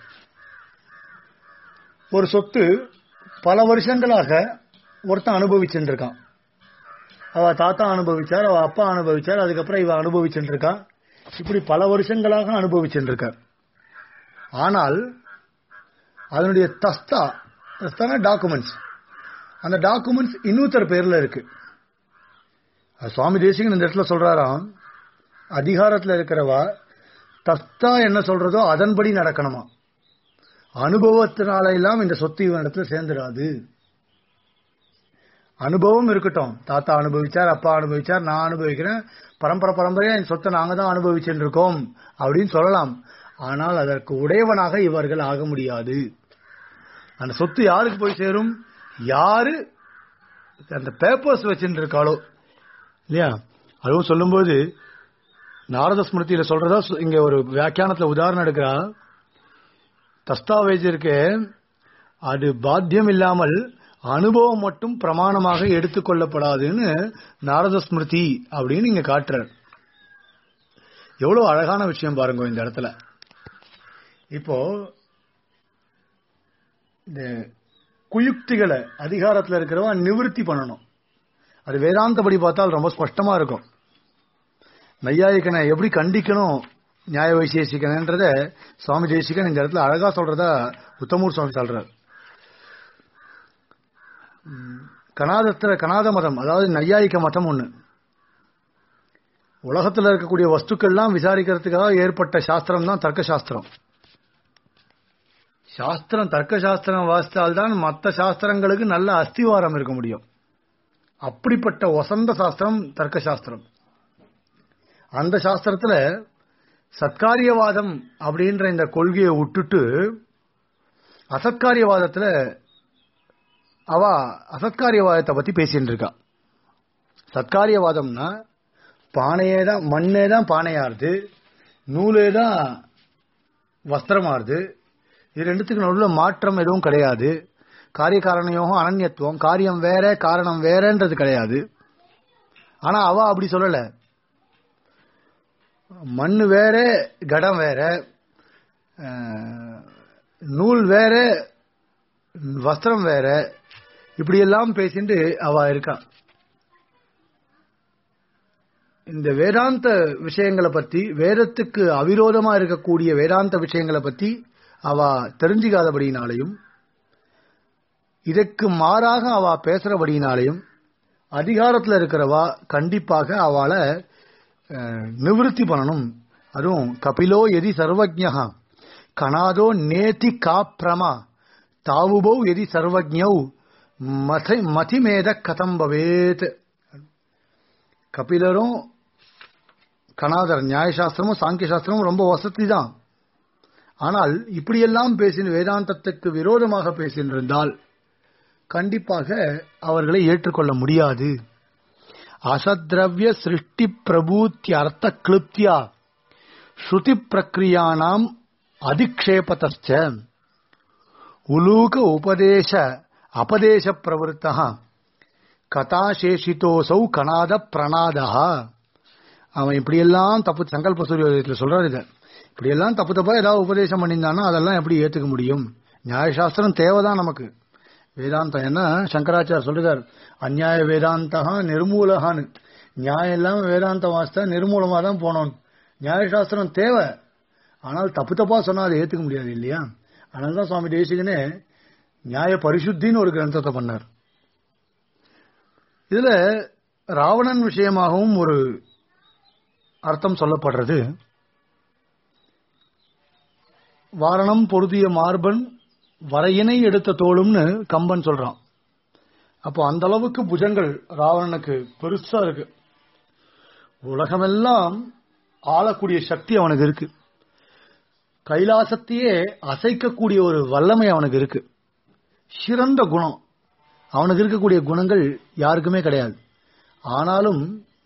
ஒரு சொத்து பல வருஷங்களாக ஒருத்தன் அனுபவிச்சுட்டு இருக்கான் அவ தாத்தா அனுபவிச்சார் அவ அப்பா அனுபவிச்சார் அதுக்கப்புறம் இவ அனுபவிச்சுட்டு இருக்கா இப்படி பல வருஷங்களாக அனுபவிச்சுட்டு இருக்கார் ஆனால் அதனுடைய தஸ்தா தஸ்தான டாக்குமெண்ட்ஸ் அந்த டாக்குமெண்ட்ஸ் இன்னொருத்தர் பேர்ல இருக்கு அது சுவாமி தேசிகன் இந்த இடத்துல சொல்றாராம் அதிகாரத்துல இருக்கிறவா தஸ்தா என்ன சொல்றதோ அதன்படி நடக்கணுமா அனுபவத்தினால எல்லாம் இந்த சொத்து இவன் இடத்துல சேர்ந்துடாது அனுபவம் இருக்கட்டும் தாத்தா அனுபவிச்சார் அப்பா அனுபவிச்சார் நான் அனுபவிக்கிறேன் பரம்பரை பரம்பரையா இந்த சொத்தை நாங்க தான் அனுபவிச்சுட்டு இருக்கோம் அப்படின்னு சொல்லலாம் ஆனால் அதற்கு உடையவனாக இவர்கள் ஆக முடியாது அந்த சொத்து யாருக்கு போய் சேரும் யாரு அந்த பேப்பர்ஸ் வச்சுட்டு இருக்காளோ இல்லையா அதுவும் சொல்லும்போது நாரத ஸ்மிருதியில சொல்றதா சொ- இங்க ஒரு வியாக்கியானத்துல உதாரணம் எடுக்கிறா தஸ்தாவேஜ் இருக்கு அது பாத்தியம் இல்லாமல் அனுபவம் மட்டும் பிரமாணமாக எடுத்துக்கொள்ளப்படாதுன்னு நாரத ஸ்மிருதி அப்படின்னு இங்க காட்டுறார் எவ்வளவு அழகான விஷயம் பாருங்க இந்த இடத்துல இப்போ இந்த குயுக்திகளை அதிகாரத்துல இருக்கிறவன் நிவிருத்தி பண்ணணும் அது வேதாந்தபடி பார்த்தால் ரொம்ப ஸ்பஷ்டமா இருக்கும் நையாயிக்கனை எப்படி கண்டிக்கணும் நியாய வைசேஷிக்கனன்றத சுவாமி தேசிகன் இந்த இடத்துல அழகா சொல்றதா உத்தமூர் சுவாமி சொல்றார் உம், கனாதத்துல கனாத மதம் அதாவது நையாயிக்க மதம் ஒண்ணு உலகத்துல இருக்கக்கூடிய வஸ்துக்கள்லாம் விசாரிக்கிறதுக்காக ஏற்பட்ட சாஸ்திரம் தான் தர்க்க சாஸ்திரம் சாஸ்திரம் தர்க்க சாஸ்திரம் வாசித்தால்தான் மற்ற சாஸ்திரங்களுக்கு நல்ல அஸ்திவாரம் இருக்க முடியும் அப்படிப்பட்ட வசந்த சாஸ்திரம் தர்க்க சாஸ்திரம் அந்த சாஸ்திரத்துல சத்காரியவாதம் அப்படின்ற இந்த கொள்கையை விட்டுட்டு அசத்காரியவாதத்துல அவ அசத்காரியவாதத்தை பத்தி பேசிட்டு இருக்கா சத்காரியவாதம்னா பானையே தான் மண்ணே தான் பானையாருது நூலே தான் வஸ்திரமாறுது இது ரெண்டுத்துக்கு நடுவில் மாற்றம் எதுவும் கிடையாது காரிய காரணயோகம் அனன்யத்துவம் காரியம் வேற காரணம் வேறன்றது கிடையாது ஆனா அவ அப்படி சொல்லல மண்ணு வேற கடம் வேற அஹ், நூல் வேற வஸ்திரம் வேற இப்படி எல்லாம் பேசிட்டு அவ இருக்கா இந்த வேதாந்த விஷயங்களை பத்தி வேதத்துக்கு அவிரோதமா இருக்கக்கூடிய வேதாந்த விஷயங்களை பத்தி அவ தெரிஞ்சுக்காதபடியினாலையும் இதற்கு மாறாக அவ பேசுறபடியினாலையும் அதிகாரத்துல இருக்கிறவா கண்டிப்பாக அவளை அஹ், நிவிருத்தி பண்ணணும் அதுவும் கபிலோ எதி சர்வஜா கணாதோ நேதி காப்ரமா தாவுபௌ எதி சர்வஜௌ மதி மதிமேத கதம் பவேத் கபிலரும் கணாதர் நியாயசாஸ்திரமும் சாங்கிய சாஸ்திரமும் ரொம்ப வசதி தான் ஆனால் இப்படியெல்லாம் பேசின வேதாந்தத்துக்கு விரோதமாக பேசியிருந்தால் கண்டிப்பாக அவர்களை ஏற்றுக்கொள்ள முடியாது அசத்ரவ்ய சிருஷ்டி பிரபூத்திய அர்த்த கிளுப்தியா ஸ்ருதி பிரக்ரியானாம் அதிக்ஷேபதச்ச உலூக உபதேச அபதேச பிரவருத்தா கதாசேஷிதோசௌ கணாத பிரணாதா அவன் இப்படியெல்லாம் தப்பு சங்கல்ப சூரியோதயத்தில் சொல்றாரு இத இப்படியெல்லாம் தப்பு தப்பா ஏதாவது உபதேசம் பண்ணியிருந்தானா அதெல்லாம் எப்படி ஏத்துக்க முடியும் நியாயசாஸ்திரம் தேவைதான் நமக்கு வேதாந்தம் என்ன சங்கராச்சார் சொல்றார் அந்நியாய வேதாந்தகா நிர்மூலகான்னு நியாயம் இல்லாம வேதாந்தம் வாசித்தா நிர்மூலமா தான் போனோம் நியாயசாஸ்திரம் தேவை ஆனால் தப்பு தப்பா சொன்னா அதை ஏத்துக்க முடியாது இல்லையா அதனால தான் சுவாமி தேசிகனே நியாய பரிசுத்தின்னு ஒரு கிரந்தத்தை பண்ணார் இதுல ராவணன் விஷயமாகவும் ஒரு அர்த்தம் சொல்லப்படுறது வாரணம் பொருதிய மார்பன் வரையினை எடுத்த தோளும்னு கம்பன் சொல்றான் அப்போ அந்த அளவுக்கு புஜங்கள் ராவணனுக்கு பெருசா இருக்கு உலகமெல்லாம் ஆளக்கூடிய சக்தி அவனுக்கு இருக்கு கைலாசத்தையே அசைக்கக்கூடிய ஒரு வல்லமை அவனுக்கு இருக்கு சிறந்த குணம் அவனுக்கு இருக்கக்கூடிய குணங்கள் யாருக்குமே கிடையாது ஆனாலும்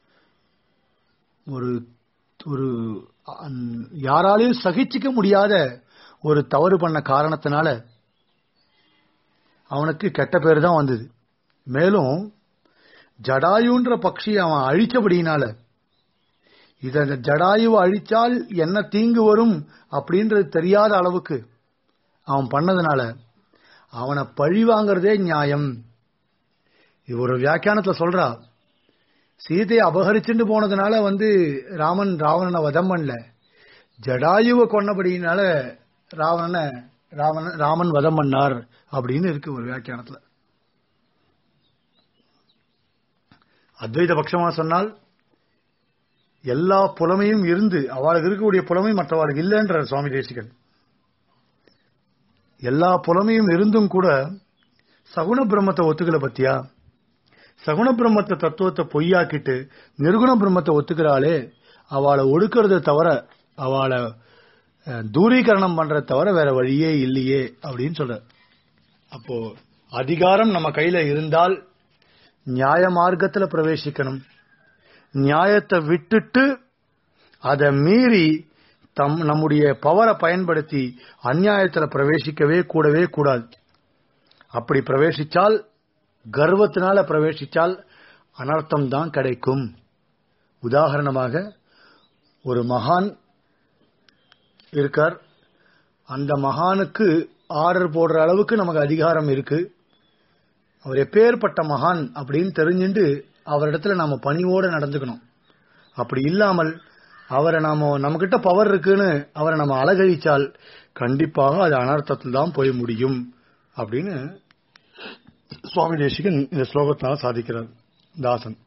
ஒரு ஒரு அந்- யாராலையும் சகிச்சிக்க முடியாத ஒரு தவறு பண்ண காரணத்தினால அவனுக்கு கெட்ட பேர் தான் வந்தது மேலும் ஜடாயுன்ற பக்ஷி அவன் அழிச்சபடியினால இத இந்த ஜடாயுவை அழிச்சால் என்ன தீங்கு வரும் அப்படின்றது தெரியாத அளவுக்கு அவன் பண்ணதுனால அவனை பழி வாங்குறதே நியாயம் இது ஒரு வியாக்கியானத்துல சொல்றா சீதையை அபகரிச்சுட்டு போனதுனால வந்து ராமன் ராவணனை வதம் பண்ணல ஜடாயுவை கொன்னபடியினால ராவணனை ராவணன் ராமன் வதம் பண்ணார் அப்படின்னு இருக்கு ஒரு வியாக்கியானத்துல அத்வைத பட்சமா சொன்னால் எல்லா புலமையும் இருந்து அவளுக்கு இருக்கக்கூடிய புலமை மற்றவர்களுக்கு இல்லைன்றார் சுவாமி தேசிகன் எல்லா புலமையும் இருந்தும் கூட சகுண பிரம்மத்தை ஒத்துக்கல பத்தியா சகுண பிரம்மத்தை தத்துவத்தை பொய்யாக்கிட்டு நிர்குண பிரம்மத்தை ஒத்துக்கிறாளே அவளை ஒடுக்கிறத தவிர அவளை அஹ், தூரீகரணம் பண்றத தவிர வேற வழியே இல்லையே அப்படின்னு சொல்ற அப்போ அதிகாரம் நம்ம கையில இருந்தால் நியாய மார்க்கத்துல பிரவேசிக்கணும் நியாயத்தை விட்டுட்டு அதை மீறி தம் நம்முடைய பவரை பயன்படுத்தி அநியாயத்துல பிரவேசிக்கவே கூடவே கூடாது அப்படி பிரவேசிச்சால் கர்வத்தினால பிரவேசிச்சால் அனர்த்தம் தான் கிடைக்கும் உதாரணமாக ஒரு மகான் இருக்கார் அந்த மகானுக்கு ஆர்டர் போடுற அளவுக்கு நமக்கு அதிகாரம் இருக்கு அவர் எப்பேற்பட்ட மகான் அப்படின்னு தெரிஞ்சுட்டு அவரிடத்துல நாம பணிவோட நடந்துக்கணும் அப்படி இல்லாமல் அவரை நாம நம்மகிட்ட பவர் இருக்குன்னு அவரை நம்ம அலகழிச்சால் கண்டிப்பாக அது அனர்த்தத்தில் தான் போய் முடியும் அப்படின்னு சுவாமி தேசிகன் இந்த ஸ்லோகத்தால் சாதிக்கிறார் தாசன்